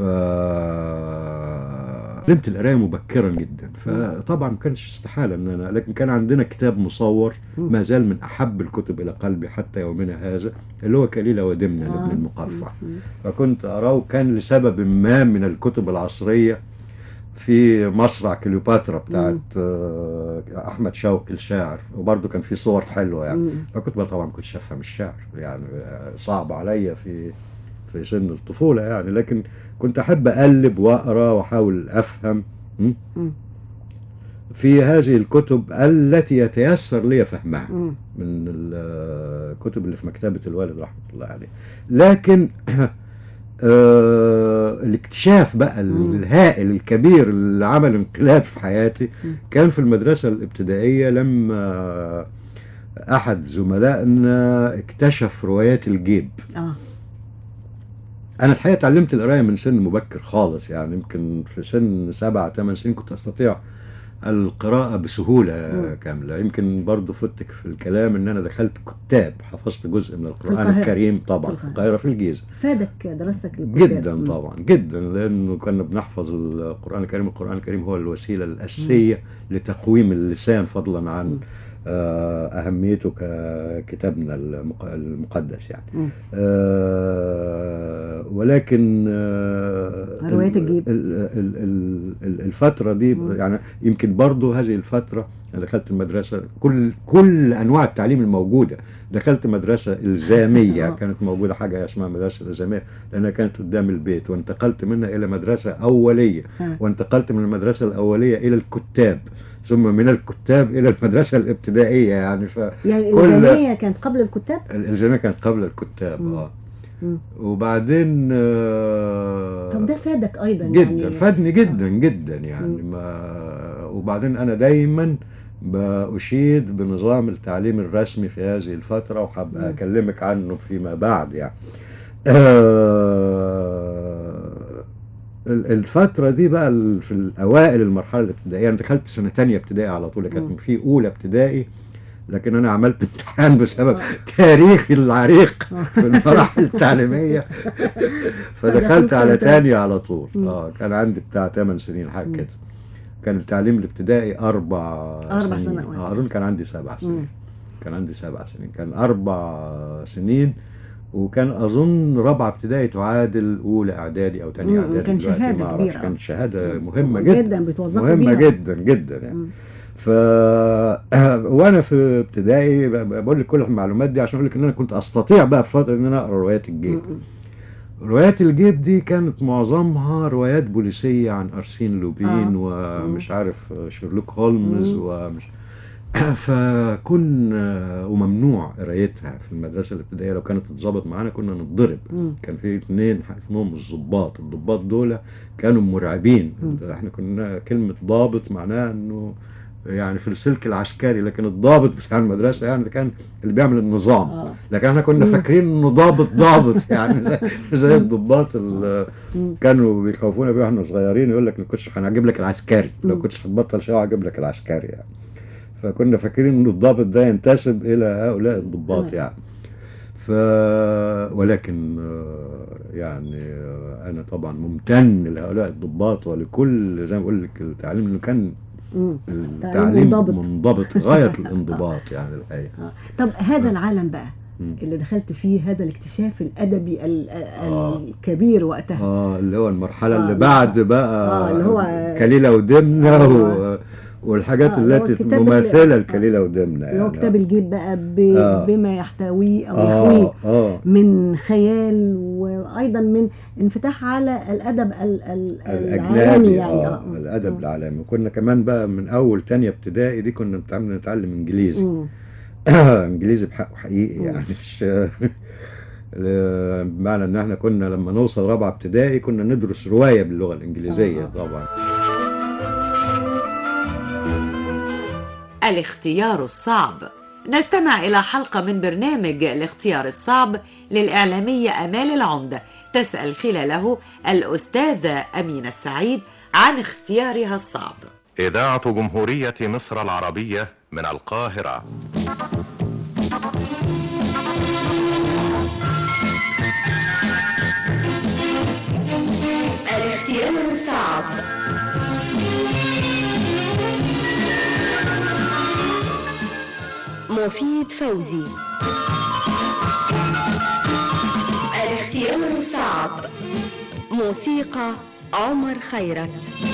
علمت القراية مبكرا جدا فطبعا ما كانش استحالة ان انا لكن كان عندنا كتاب مصور ما زال من احب الكتب الى قلبي حتى يومنا هذا اللي هو كليلة ودمنة آه. لابن المقفع مم. فكنت أراه كان لسبب ما من الكتب العصرية في مصرع كليوباترا بتاعت آه، أحمد شوقي الشاعر وبرضه كان في صور حلوة يعني مم. فكنت بقى طبعا ما كنتش أفهم الشعر يعني آه، صعب عليا في في سن الطفولة يعني لكن كنت أحب أقلب وأقرأ وأحاول أفهم م? مم. في هذه الكتب التي يتيسر لي فهمها مم. من الكتب اللي في مكتبة الوالد رحمة الله عليه لكن آه الاكتشاف بقى مم. الهائل الكبير اللي عمل انقلاب في حياتي مم. كان في المدرسة الابتدائية لما أحد زملائنا اكتشف روايات الجيب اه أنا الحقيقة اتعلمت القراية من سن مبكر خالص يعني يمكن في سن سبعة ثمان سنين كنت أستطيع القراءة بسهولة مم. كاملة يمكن برضو فتك في الكلام إن أنا دخلت كتاب حفظت جزء من القرآن القاهرة. الكريم طبعا في في القاهرة. القاهرة في الجيزة فادك دراستك للكتاب جدا مم. طبعا جدا لانه كنا بنحفظ القران الكريم القران الكريم هو الوسيله الاساسيه لتقويم اللسان فضلا مم. عن آه، اهميته ككتابنا المق- المقدس يعني مم. آه، ولكن آه، روايات ال- الجيب. ال- ال- ال- ال- الفتره دي مم. يعني يمكن برضو هذه الفتره انا دخلت المدرسه كل كل انواع التعليم الموجوده دخلت مدرسه الزاميه آه. كانت موجوده حاجه اسمها مدرسه الزاميه لانها كانت قدام البيت وانتقلت منها الى مدرسه اوليه آه. وانتقلت من المدرسه الاوليه الى الكتاب ثم من الكتاب الى المدرسه الابتدائيه يعني ف يعني كل- الإلزامية كانت قبل الكتاب الالزاميه كانت قبل الكتاب مم. اه مم. وبعدين آه طب ده فادك أيضا جدا يعني فادني جدا جدا يعني مم. ما وبعدين انا دايما بأشيد بنظام التعليم الرسمي في هذه الفترة وحابب مم. أكلمك عنه فيما بعد يعني آه، ال- الفترة دي بقى ال- في الأوائل المرحلة الابتدائية أنا دخلت سنة تانية ابتدائي على طول مم. كانت في أولى ابتدائي لكن أنا عملت امتحان بسبب آه. تاريخي العريق آه. في المراحل التعليمية فدخلت فدخلت على سنة تانية على طول مم. اه كان عندي بتاع 8 سنين حاجة مم. كده كان التعليم الابتدائي أربع أربع سنين سنوات. آه، أظن كان عندي سبع مم. سنين كان عندي سبع سنين كان أربع سنين وكان أظن رابعة ابتدائي تعادل أولى إعدادي أو تانية مم. إعدادي كان دلوقتي شهادة ما أعرفش. كبيرة. كانت شهادة مم. مهمة جدا جدا بتوظفوا مهمة بيها جدا جدا يعني مم. ف وانا في ابتدائي ب- بقول لك كل المعلومات دي عشان اقول لك ان انا كنت استطيع بقى في فتره ان انا اقرا روايات الجيب مم. روايات الجيب دي كانت معظمها روايات بوليسيه عن ارسين لوبين آه. ومش عارف شيرلوك هولمز مم. ومش فكنا وممنوع قرايتها في المدرسه الابتدائيه لو كانت تتظبط معانا كنا نتضرب مم. كان في اثنين اسمهم الضباط الضباط دول كانوا مرعبين مم. احنا كنا كلمة ضابط معناها انه يعني في السلك العسكري لكن الضابط بتاع المدرسة يعني ده كان اللي بيعمل النظام آه. لكن احنا كنا مم. فاكرين انه ضابط ضابط يعني زي, زي الضباط اللي مم. كانوا بيخوفونا بيه واحنا صغيرين يقول لك ما كنتش هنجيب لك العسكري لو مم. كنتش هتبطل شقه هجيب لك العسكري يعني فكنا فاكرين ان الضابط ده ينتسب الى هؤلاء الضباط آه. يعني ف ولكن آه، يعني آه، انا طبعا ممتن لهؤلاء الضباط ولكل زي ما بقول لك التعليم انه كان مم. التعليم منضبط. منضبط غايه الانضباط يعني الحقيقه طب هذا العالم بقى مم. اللي دخلت فيه هذا الاكتشاف الأدبي ال- آه. الكبير وقتها اه اللي هو المرحله آه، اللي لا. بعد بقى آه، اللي هو- كليله ودمنه آه. و... والحاجات آه، اللي هو التي الكتاب مماثله اللي- لكليله ودمنه اللي هو يعني كتاب الجيب بقى ب... آه. بما يحتويه أو يحويه اه اه من خيال وأيضا من انفتاح على الأدب ال... ال... العالمي الاجنبي يعني اه آه. الادب مم. العالمي كنا كمان بقى من اول تانية ابتدائي دي كنا بنتعلم نتعلم انجليزي مم. انجليزي بحقه حقيقي مم. يعني مش بمعنى ان احنا كنا لما نوصل رابعه ابتدائي كنا ندرس روايه باللغه الانجليزيه آه. طبعا الاختيار الصعب نستمع إلى حلقة من برنامج الاختيار الصعب للإعلامية أمال العمدة تسأل خلاله الأستاذة أمينة السعيد عن اختيارها الصعب إذاعة جمهورية مصر العربية من القاهرة الاختيار الصعب مفيد فوزي الاختيار الصعب موسيقى عمر خيرت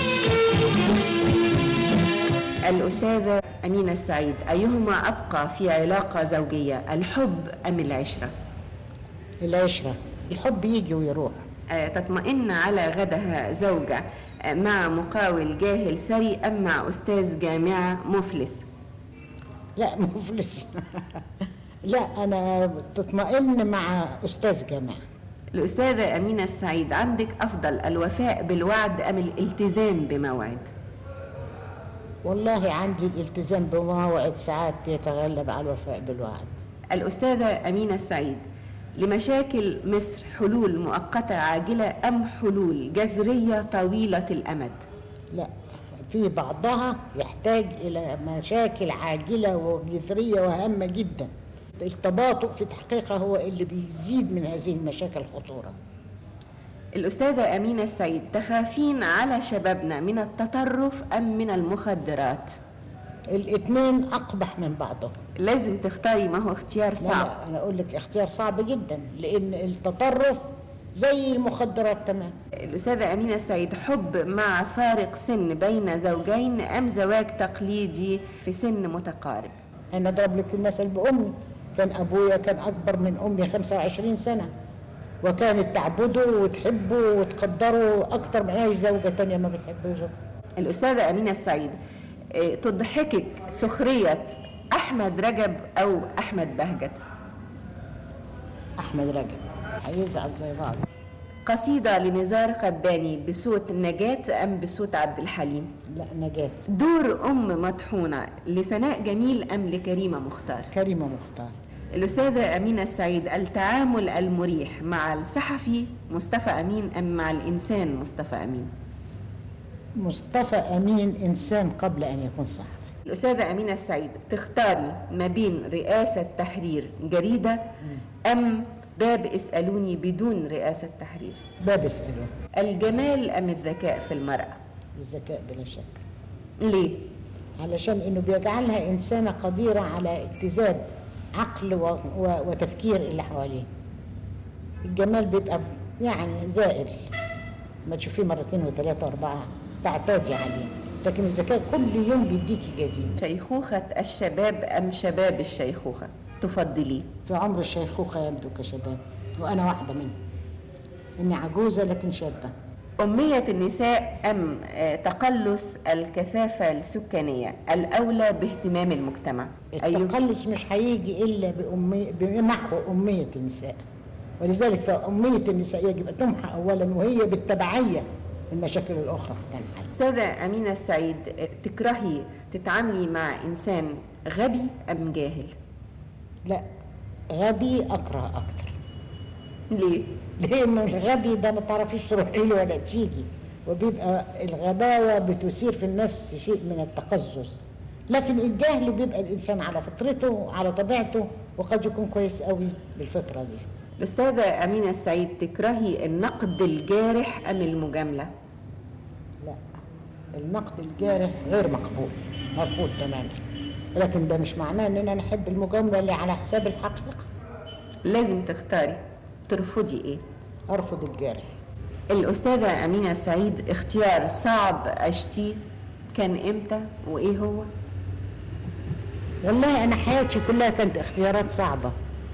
الأستاذة أمينة السعيد أيهما أبقى في علاقة زوجية الحب أم العشرة؟ العشرة الحب يجي ويروح آه، تطمئن على غدها زوجة آه، مع مقاول جاهل ثري أم مع أستاذ جامعة مفلس؟ لا مفلس لا أنا تطمئن مع أستاذ جامعة الأستاذة أمينة السعيد عندك أفضل الوفاء بالوعد أم الالتزام بموعد والله عندي الالتزام بمواعيد ساعات بيتغلب على الوفاء بالوعد الأستاذة أمينة السعيد لمشاكل مصر حلول مؤقتة عاجلة أم حلول جذرية طويلة الأمد لا في بعضها يحتاج إلى مشاكل عاجلة وجذرية وهامة جدا التباطؤ في تحقيقها هو اللي بيزيد من هذه المشاكل خطورة الأستاذة أمينة السعيد تخافين على شبابنا من التطرف أم من المخدرات الاثنين أقبح من بعضهم لازم تختاري ما هو اختيار لا صعب لا أنا أقول لك اختيار صعب جدا لأن التطرف زي المخدرات تمام الأستاذة أمينة السعيد حب مع فارق سن بين زوجين أم زواج تقليدي في سن متقارب أنا أضرب لك المثل بأمي كان أبويا كان أكبر من أمي 25 سنة وكانت تعبده وتحبه وتقدره أكتر من أي زوجة تانية ما بتحبه الأستاذة أمينة السعيد إيه، تضحكك سخرية أحمد رجب أو أحمد بهجت أحمد رجب هيزعل زي بعض قصيدة لنزار قباني بصوت نجاة أم بصوت عبد الحليم لا نجاة دور أم مطحونة لسناء جميل أم لكريمة مختار كريمة مختار الأستاذة أمينة السعيد التعامل المريح مع الصحفي مصطفى أمين أم مع الإنسان مصطفى أمين مصطفى أمين إنسان قبل أن يكون صحفي الأستاذة أمينة السعيد تختاري ما بين رئاسة تحرير جريدة أم باب اسألوني بدون رئاسة تحرير باب اسألوني الجمال أم الذكاء في المرأة الذكاء بلا شك ليه؟ علشان انه بيجعلها انسانه قديره على اجتذاب عقل و... و... وتفكير اللي حواليه الجمال بيبقى يعني زائل ما تشوفيه مرتين وثلاثه واربعه تعتادي عليه لكن الذكاء كل يوم بيديكي جديد شيخوخة الشباب أم شباب الشيخوخة تفضليه في عمر الشيخوخه يبدو كشباب وانا واحده منهم اني عجوزه لكن شابه أمية النساء أم آه، تقلص الكثافة السكانية الأولى باهتمام المجتمع التقلص مش هيجي الا بأمي... بمحو اميه النساء ولذلك فاميه النساء يجب ان تمحى اولا وهي بالتبعيه المشاكل الاخرى تنحل أستاذة أمينة السعيد آه، تكرهي تتعاملي مع إنسان غبي أم جاهل لا غبي اكره اكتر ليه؟ لانه الغبي ده ما تعرفيش تروحي له ولا تيجي وبيبقى الغباوه بتثير في النفس شيء من التقزز لكن الجهل بيبقى الانسان على فطرته على طبيعته وقد يكون كويس قوي بالفطره دي الأستاذة أمينة السعيد تكرهي النقد الجارح أم المجاملة؟ لا النقد الجارح غير مقبول مرفوض تماما لكن ده مش معناه اننا نحب المجامله اللي على حساب الحقيقه لازم تختاري ترفضي إيه؟ ارفض الجارح الأستاذة أمينة السعيد اختيار صعب عشتيه كان إمتى وإيه هو؟ والله انا حياتي كلها كانت اختيارات صعبه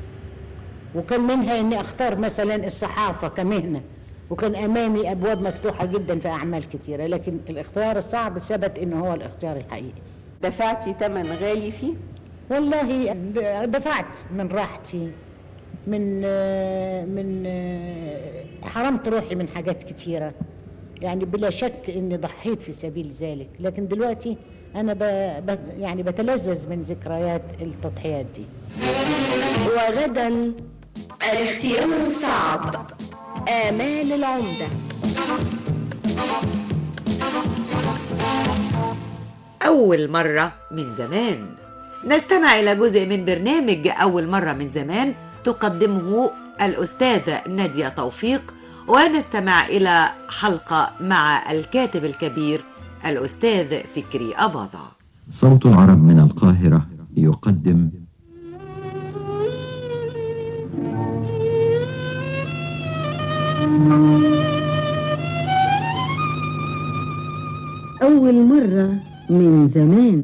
وكان منها اني اختار مثلا الصحافه كمهنه وكان امامي ابواب مفتوحه جدا في اعمال كثيره لكن الاختيار الصعب ثبت انه هو الاختيار الحقيقي دفعتي ثمن غالي فيه؟ والله دفعت من راحتي من من حرمت روحي من حاجات كتيره يعني بلا شك اني ضحيت في سبيل ذلك لكن دلوقتي انا ب... ب... يعني بتلذذ من ذكريات التضحيات دي وغدا الاختيار الصعب آمال العمدة أول مرة من زمان نستمع إلى جزء من برنامج أول مرة من زمان تقدمه الأستاذة نادية توفيق ونستمع إلى حلقة مع الكاتب الكبير الأستاذ فكري أباظة صوت العرب من القاهرة يقدم أول مرة من زمان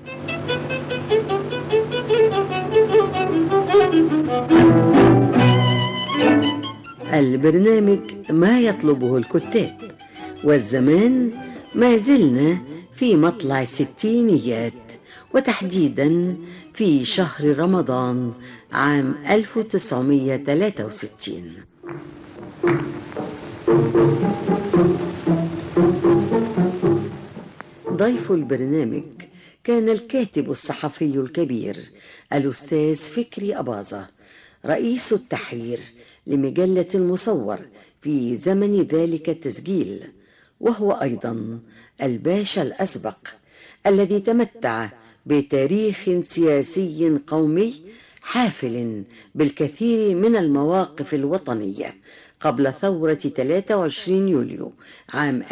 البرنامج ما يطلبه الكتاب والزمان ما زلنا في مطلع الستينيات وتحديدا في شهر رمضان عام 1963 ضيف البرنامج كان الكاتب الصحفي الكبير الأستاذ فكري أباظة رئيس التحرير لمجلة المصور في زمن ذلك التسجيل وهو أيضا الباشا الأسبق الذي تمتع بتاريخ سياسي قومي حافل بالكثير من المواقف الوطنية قبل ثورة 23 يوليو عام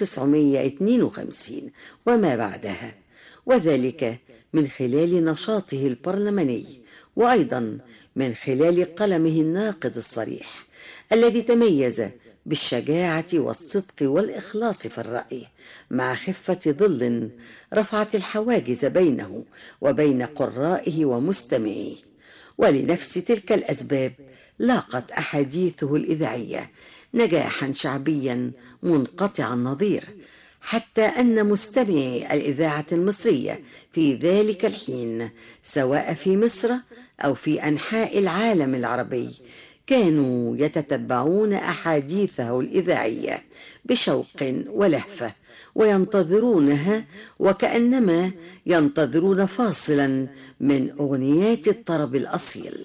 1952 وما بعدها وذلك من خلال نشاطه البرلماني وأيضا من خلال قلمه الناقد الصريح الذي تميز بالشجاعة والصدق والإخلاص في الرأي مع خفة ظل رفعت الحواجز بينه وبين قرائه ومستمعيه ولنفس تلك الأسباب لاقت أحاديثه الإذاعية نجاحا شعبيا منقطع النظير حتى أن مستمعي الإذاعة المصرية في ذلك الحين سواء في مصر أو في أنحاء العالم العربي كانوا يتتبعون أحاديثه الإذاعية بشوق ولهفة وينتظرونها وكأنما ينتظرون فاصلا من أغنيات الطرب الأصيل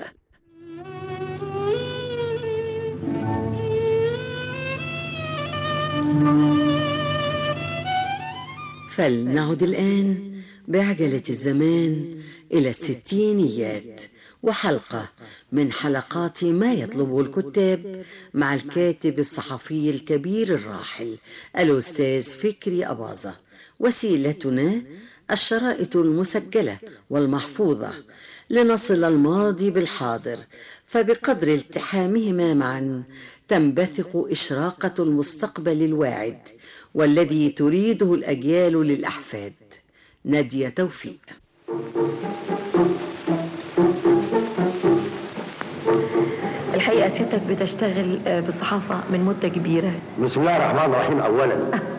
فلنعد الآن بعجلة الزمان إلى الستينيات وحلقة من حلقات ما يطلبه الكتاب مع الكاتب الصحفي الكبير الراحل الأستاذ فكري أباظة وسيلتنا الشرائط المسجلة والمحفوظة لنصل الماضي بالحاضر فبقدر التحامهما معا تنبثق إشراقة المستقبل الواعد والذي تريده الأجيال للأحفاد نادية توفيق الحقيقة ستك بتشتغل آه، بالصحافة من مدة كبيرة بسم الله الرحمن الرحيم اولا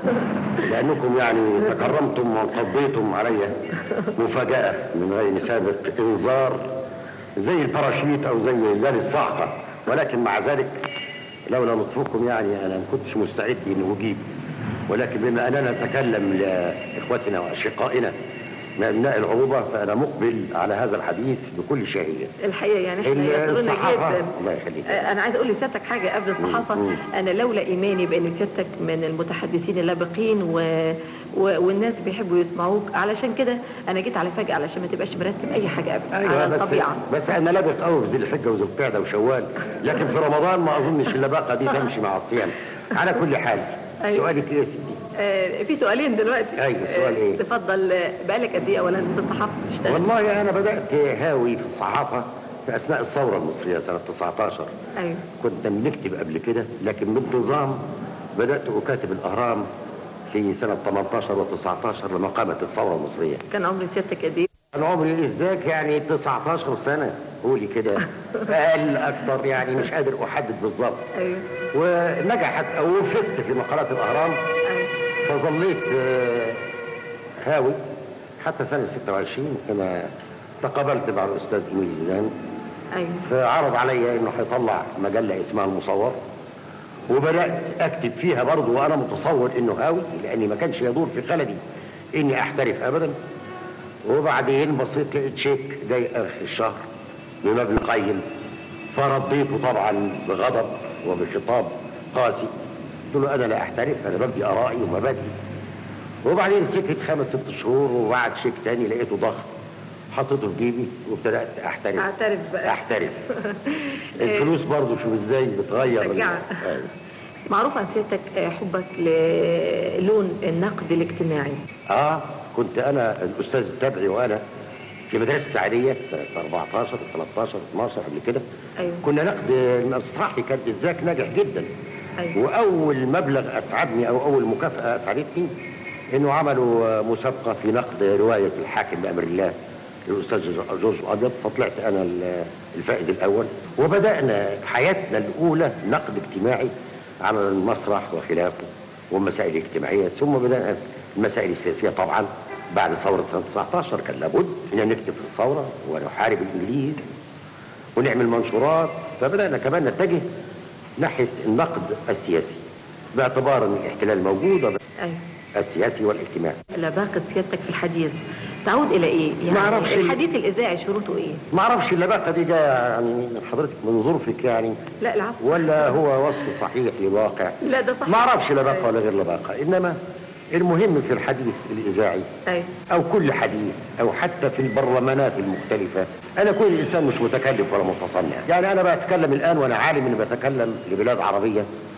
لانكم يعني تكرمتم وانقضيتم علي مفاجاه من غير سابق انذار زي الباراشيت او زي زي الصعقه ولكن مع ذلك لولا لطفكم يعني انا ما كنتش مستعد اني اجيب ولكن بما اننا نتكلم لاخوتنا واشقائنا من ابناء العروبه فانا مقبل على هذا الحديث بكل شهيه الحقيقة يعني احنا يسرنا الصحافة جدا الله يخليك آه، انا عايز اقول لسيادتك حاجه قبل الصحافه مم. انا لولا ايماني بان سيادتك من المتحدثين اللابقين و... و... والناس بيحبوا يسمعوك علشان كده انا جيت على فجاه علشان ما تبقاش مرتب اي حاجه ابدا على بس, الطبيعه بس انا لابق قوي في ذي الحجه وذي القعده وشوال لكن في رمضان ما اظنش اللباقه دي تمشي مع الصيام على كل حال أيوة. سؤالك ايه يا ستي؟ آه، في سؤالين دلوقتي أيوة، سؤال إيه؟ تفضل آه، بقالك قد ايه اولا في الصحافه بتشتغل والله انا بدات هاوي في الصحافه في اثناء الثوره المصريه سنه 19 ايوه كنت بنكتب قبل كده لكن بانتظام بدات اكاتب الاهرام في سنه 18 و19 لما قامت الثوره المصريه كان عمر سيادتك قد ايه انا عمري ازاك يعني 19 سنه قولي كده اقل اكتر يعني مش قادر احدد بالظبط ايوه ونجحت او وفقت في مقالات الاهرام فظليت آه، هاوي حتى سنه 26 كما تقابلت مع الاستاذ ايميل زيدان ايوه فعرض عليا انه هيطلع مجله اسمها المصور وبدات اكتب فيها برضه وانا متصور انه هاوي لاني ما كانش يدور في خلدي اني احترف ابدا وبعدين بصيت لقيت شيك جاي اخر الشهر بمبلغ قيم فرديته طبعا بغضب وبخطاب قاسي قلت له انا لا احترف انا ببدي ارائي ومبادئي وبعدين سكت خمس ست شهور وبعد شيك تاني لقيته ضخم حطيته في جيبي وابتدات احترف اعترف بقى احترف الفلوس برضه شوف ازاي بتغير ال- شجعت. أيوة. معروف عن سيادتك آه، حبك للون النقد الاجتماعي اه كنت انا الاستاذ التبعي وانا في مدرسه السعديه سنه 14 13 12 قبل كده ايوه كنا نقد المسرحي كان ازاك ناجح جدا أيوة. واول مبلغ اسعدني او اول مكافاه اسعدتني انه عملوا مسابقه في نقد روايه الحاكم بامر الله للاستاذ جورج ابيض فطلعت انا ال- الفائز الاول وبدانا حياتنا الاولى نقد اجتماعي على المسرح وخلافه والمسائل الاجتماعيه ثم بدانا المسائل السياسيه طبعا بعد ثوره سنه 19 كان لابد ان نكتب في الثوره ونحارب الانجليز ونعمل منشورات فبدانا كمان نتجه ناحيه النقد السياسي باعتبار ان الاحتلال موجود أيوة. السياسي والاجتماعي لباقة سيادتك في الحديث تعود إلى إيه؟ يعني ما أعرفش ال- الحديث الإذاعي شروطه إيه؟ ما اعرفش اللباقه دي جايه يعني من حضرتك من ظروفك يعني لا العفو ولا هو وصف صحيح للواقع لا ده صحيح ما اعرفش لباقه ولا غير لباقه انما المهم في الحديث الاذاعي أيوة. او كل حديث او حتى في البرلمانات المختلفه انا كل انسان مش متكلف ولا متصنع يعني انا بتكلم الان وانا عالم اني بتكلم لبلاد عربيه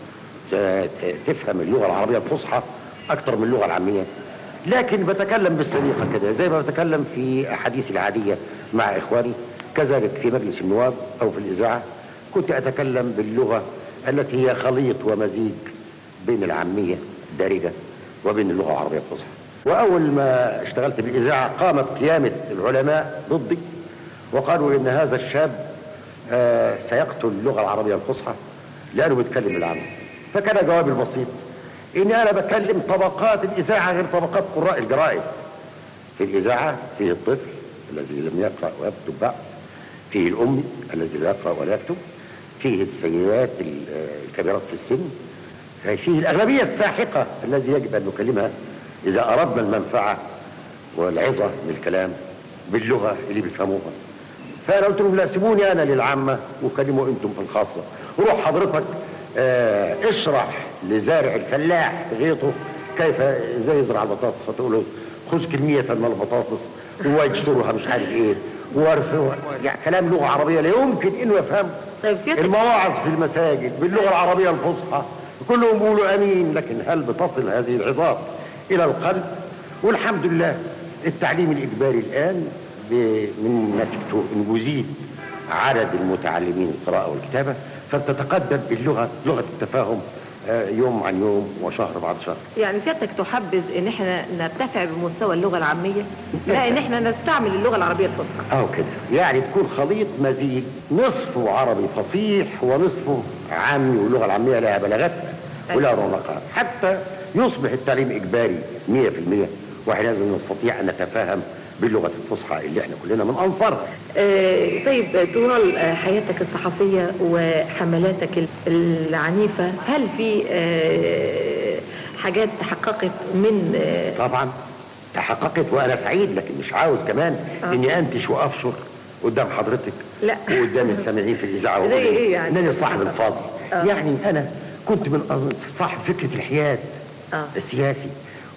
ت- تفهم اللغه العربيه الفصحى اكثر من اللغه العاميه لكن بتكلم بالسليقه كده زي ما بتكلم في احاديثي العاديه مع اخواني كذلك في مجلس النواب او في الاذاعه كنت اتكلم باللغه التي هي خليط ومزيج بين العاميه الدارجه وبين اللغه العربيه الفصحى واول ما اشتغلت بالاذاعه قامت قيامه العلماء ضدي وقالوا ان هذا الشاب آه، سيقتل اللغه العربيه الفصحى لانه بيتكلم بالعاميه فكان جوابي البسيط اني انا بكلم طبقات الاذاعه غير طبقات قراء الجرائد في الاذاعه فيه الطفل الذي لم يقرا ويكتب بعد فيه الامي الذي لا يقرا ولا يكتب فيه السيدات ال- آه، الكبيرات في السن فيه الاغلبيه الساحقه الذي يجب ان نكلمها اذا اردنا المنفعه والعظه من الكلام باللغه اللي بيفهموها فانا قلت لهم لا سيبوني انا للعامه وكلموا انتم في الخاصه روح حضرتك آه اشرح لزارع الفلاح في غيطه كيف ازاي يزرع البطاطس فتقول له خذ كميه من البطاطس ويجترها مش عارف ايه وارفع يعني كلام لغه عربيه لا يمكن انه يفهم طيب المواعظ في المساجد باللغه العربيه الفصحى كلهم بيقولوا امين لكن هل بتصل هذه العظات الى القلب والحمد لله التعليم الاجباري الان ب- من نتيجته انه يزيد عدد المتعلمين القراءه والكتابه فبتتقدم اللغه لغه التفاهم آه، يوم عن يوم وشهر بعد شهر يعني سيادتك تحبذ ان احنا نرتفع بمستوى اللغه العاميه لا ان احنا نستعمل اللغه العربيه الفصحى أو كده يعني تكون خليط مزيج نصفه عربي فصيح ونصفه عامي واللغة العامية لها بلاغات ولها رونقها حتى يصبح التعليم إجباري 100% وحينئذ نستطيع أن نتفاهم باللغة الفصحى اللي احنا كلنا من أنصارها آه، طيب طوال آه، حياتك الصحفية وحملاتك ال- العنيفة هل في آه، حاجات تحققت من آه، طبعا تحققت وأنا سعيد لكن مش عاوز كمان آه. إني أنتش وأفشر قدام حضرتك لا وقدام السامعين في الإذاعة زي وأقول إيه يعني؟ إنني صاحب الفاضل آه. يعني أنا كنت من أص- صاحب فكرة الحياد آه. السياسي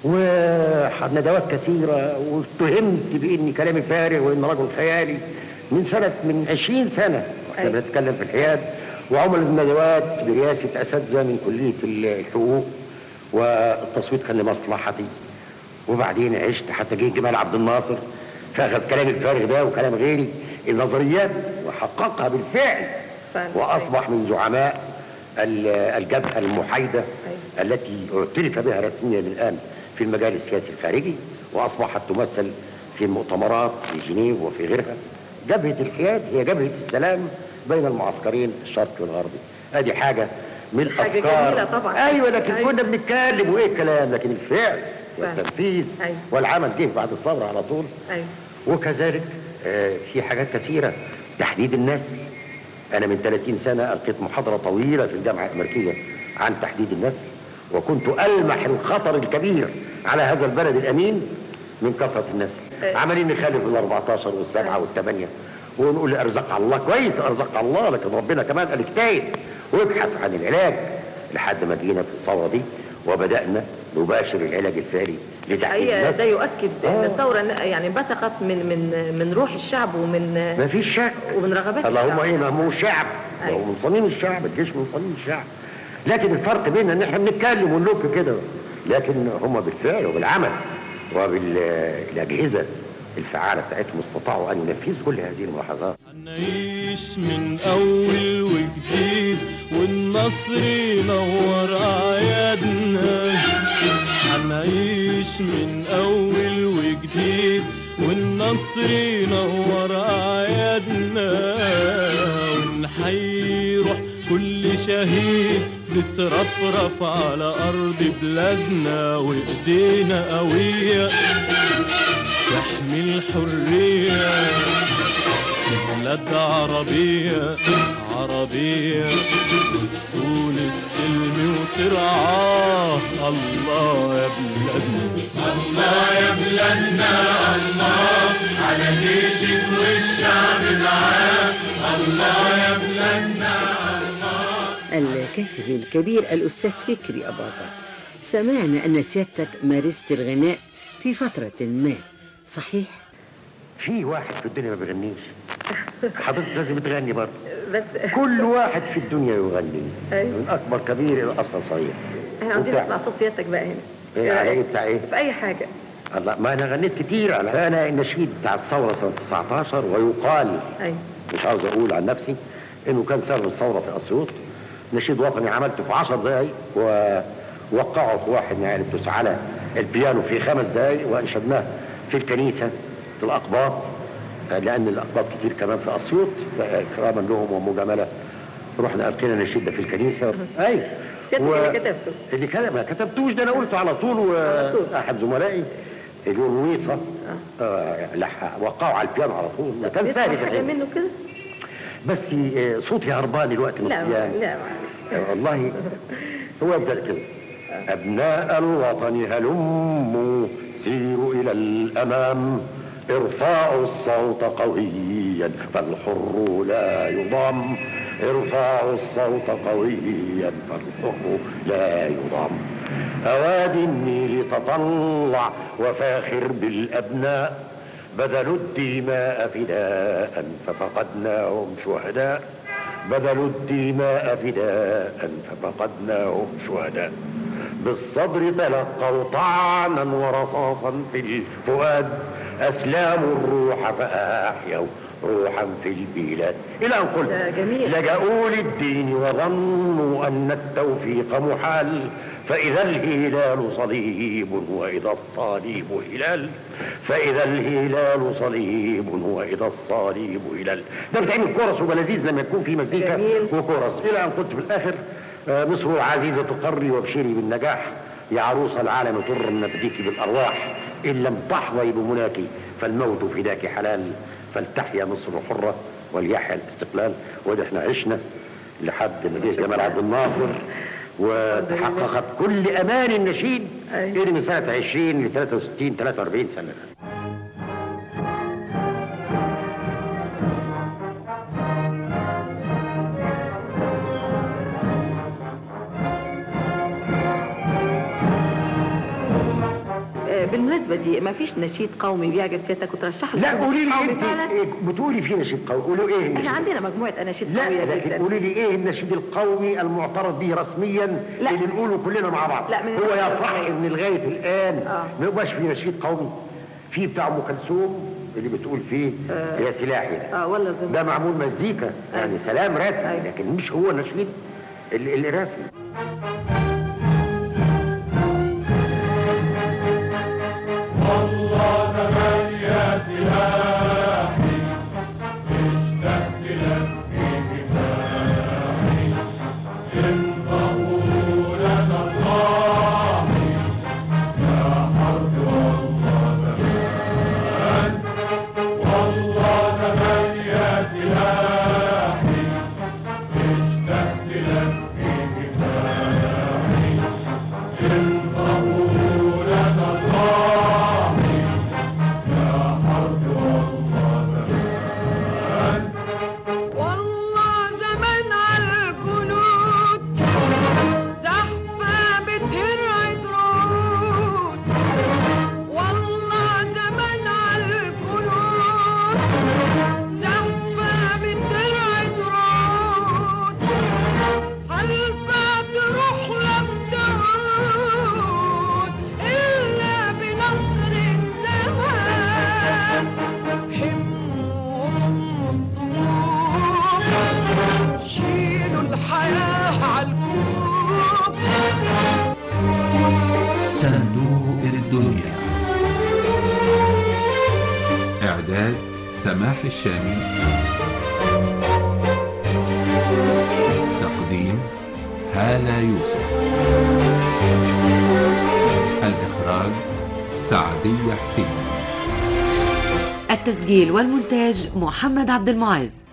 وندوات كثيرة واتهمت بإني كلامي فارغ وإن رجل خيالي من سنة من 20 سنة واحنا أيوة. بنتكلم في الحياد وعمل الندوات برئاسة أساتذة من كلية الحقوق والتصويت كان لمصلحتي وبعدين عشت حتى جه جمال عبد الناصر فاخذ كلامي الفارغ ده وكلام غيري النظريات وحققها بالفعل واصبح من زعماء ال- الجبهه المحايده التي اعترف بها رسميا الان في المجال السياسي الخارجي واصبحت تمثل في مؤتمرات في جنيف وفي غيرها جبهه الحياد هي جبهه السلام بين المعسكرين الشرقي والغربي ادي حاجه من حاجة الافكار جميلة طبعا. ايوه لكن أيوة. كنا بنتكلم وايه الكلام لكن الفعل فعلا. والتنفيذ أيوة. والعمل جه بعد الثوره على طول أيوة. وكذلك آه، في حاجات كثيرة تحديد النسل أنا من 30 سنة ألقيت محاضرة طويلة في الجامعة الأمريكية عن تحديد النسل وكنت ألمح الخطر الكبير على هذا البلد الأمين من كثرة النسل عمالين نخالف ال 14 والسبعة والثمانية ونقول أرزق على الله كويس أرزق على الله لكن ربنا كمان قال اجتهد وابحث عن العلاج لحد ما جينا في الثورة دي وبدأنا نباشر العلاج الفعلي لتحديد هي النسل ده يؤكد ان آه. الثوره يعني بثقت من من من روح الشعب ومن ما فيش شك ومن رغبات اللهم الشعب ايه ما هو شعب هو من صميم الشعب الجيش من صميم الشعب لكن الفرق بيننا ان احنا بنتكلم ونلوك كده لكن هم بالفعل وبالعمل وبالاجهزه الفعاله بتاعتهم استطاعوا ان ينفذوا كل هذه الملاحظات نعيش من أول وجديد والنصر ينور أعيادنا هنعيش من أول وجديد والنصر ينور أعيادنا ونحيي روح كل شهيد بترفرف على أرض بلادنا وإيدينا قوية تحمي الحرية بلاد عربية عربية وتكون السلم وترعى الكاتب الكبير الأستاذ فكري أباظة سمعنا أن سيادتك مارست الغناء في فترة ما صحيح؟ في واحد في الدنيا ما بيغنيش حضرتك لازم تغني برضه بس كل واحد في الدنيا يغني أيوة. من اكبر كبير الى اصغر صغير احنا عاوزين وبتاع- نسمع صوت سيادتك بقى هنا ايه على ايه بتاع ايه في اي حاجه الله ما انا غنيت كتير انا انا النشيد بتاع الثوره سنه 19 ويقال ايوه مش عاوز اقول عن نفسي انه كان سبب الثوره في اسيوط نشيد وطني عملته في 10 دقائق ووقعه في واحد من عيال التوس على البيانو في خمس دقائق وانشدناه في الكنيسه في الاقباط لان الاقباط كتير كمان في اسيوط اكراما لهم ومجامله رحنا القينا النشيد ده في الكنيسه ايوه سيادتك اللي كتبته اللي كتب ما كتبتوش ده انا قلته على طول واحد زملائي اليوم ويصه آه لح- وقعوا على البيانو على طول ما كان نسمع ثابت حاجه الحين. منه كده بس آه، صوتي هربان الوقت لا نصيان لا آه، والله هو يبدا كده ابناء الوطن هلموا سيروا الى الامام ارفعوا الصوت قويا فالحر لا يضام ارفعوا الصوت قويا فالحر لا يضام أوادي النيل تطلع وفاخر بالأبناء بذلوا الدماء فداء ففقدناهم شهداء بذلوا الدماء فداء ففقدناهم شهداء بالصبر تلقوا طعنا ورصاصا في الفؤاد أسلموا الروح فأحيوا روحا في البلاد إلى أن قلت لجأوا للدين وظنوا أن التوفيق محال فإذا الهلال صليب وإذا الصليب هلال فإذا الهلال صليب وإذا الصليب هلال ده بتعمل كورس وبقى لذيذ لما يكون في مزيكا وكورس إلى أن قلت في الآخر آه، مصر العزيزة قري وابشري بالنجاح يا عروس العالم طر نفديك بالأرواح إن لم تحظي بمناك فالموت فداك حلال فلتحيا مصر حرة وليحيا الاستقلال وده احنا عشنا لحد ما جه جمال عبد الناصر وتحققت كل امان النشيد إيه من سنه 20 ل 63 43 سنه آه، بالمناسبه دي ما فيش نشيد قومي بيعجب سيادتك وترشح له لا نشيد قولي لي قومي انت فعلا؟ إيه بتقولي في نشيد قومي قولوا ايه النشيد احنا عندنا مجموعه اناشيد لا قويه لكن جدا قولي لي ايه النشيد القومي المعترف به رسميا لا. اللي نقوله كلنا مع بعض لا، من هو النشيد يصح القومي. ان لغايه الان آه. ما يبقاش في نشيد قومي في بتاع ام كلثوم اللي بتقول فيه يا سلاحي اه ولا زمان ده معمول مزيكا يعني سلام رسمي لكن مش هو النشيد اللي, اللي رسمي والله كمان يا سلاحي اشتقت لك في كفاحي انت لك صاحي يا حرب والله زمان والله كمان يا سلاحي اشتقت لك في كفاحي انت لك صاحي يا حرب والله زمان والله زمان على الجنود زحفة بترعد رعود والله زمان على الجنود زحفة بترعد رعود حلفة تروح لم تعود إلا بنصر الزمان حموا الصمود شيلوا الحياة عالكوب صندوق الدنيا إعداد سماح الشامي تقديم هالة يوسف الإخراج سعدية حسين التسجيل والمونتاج محمد عبد المعز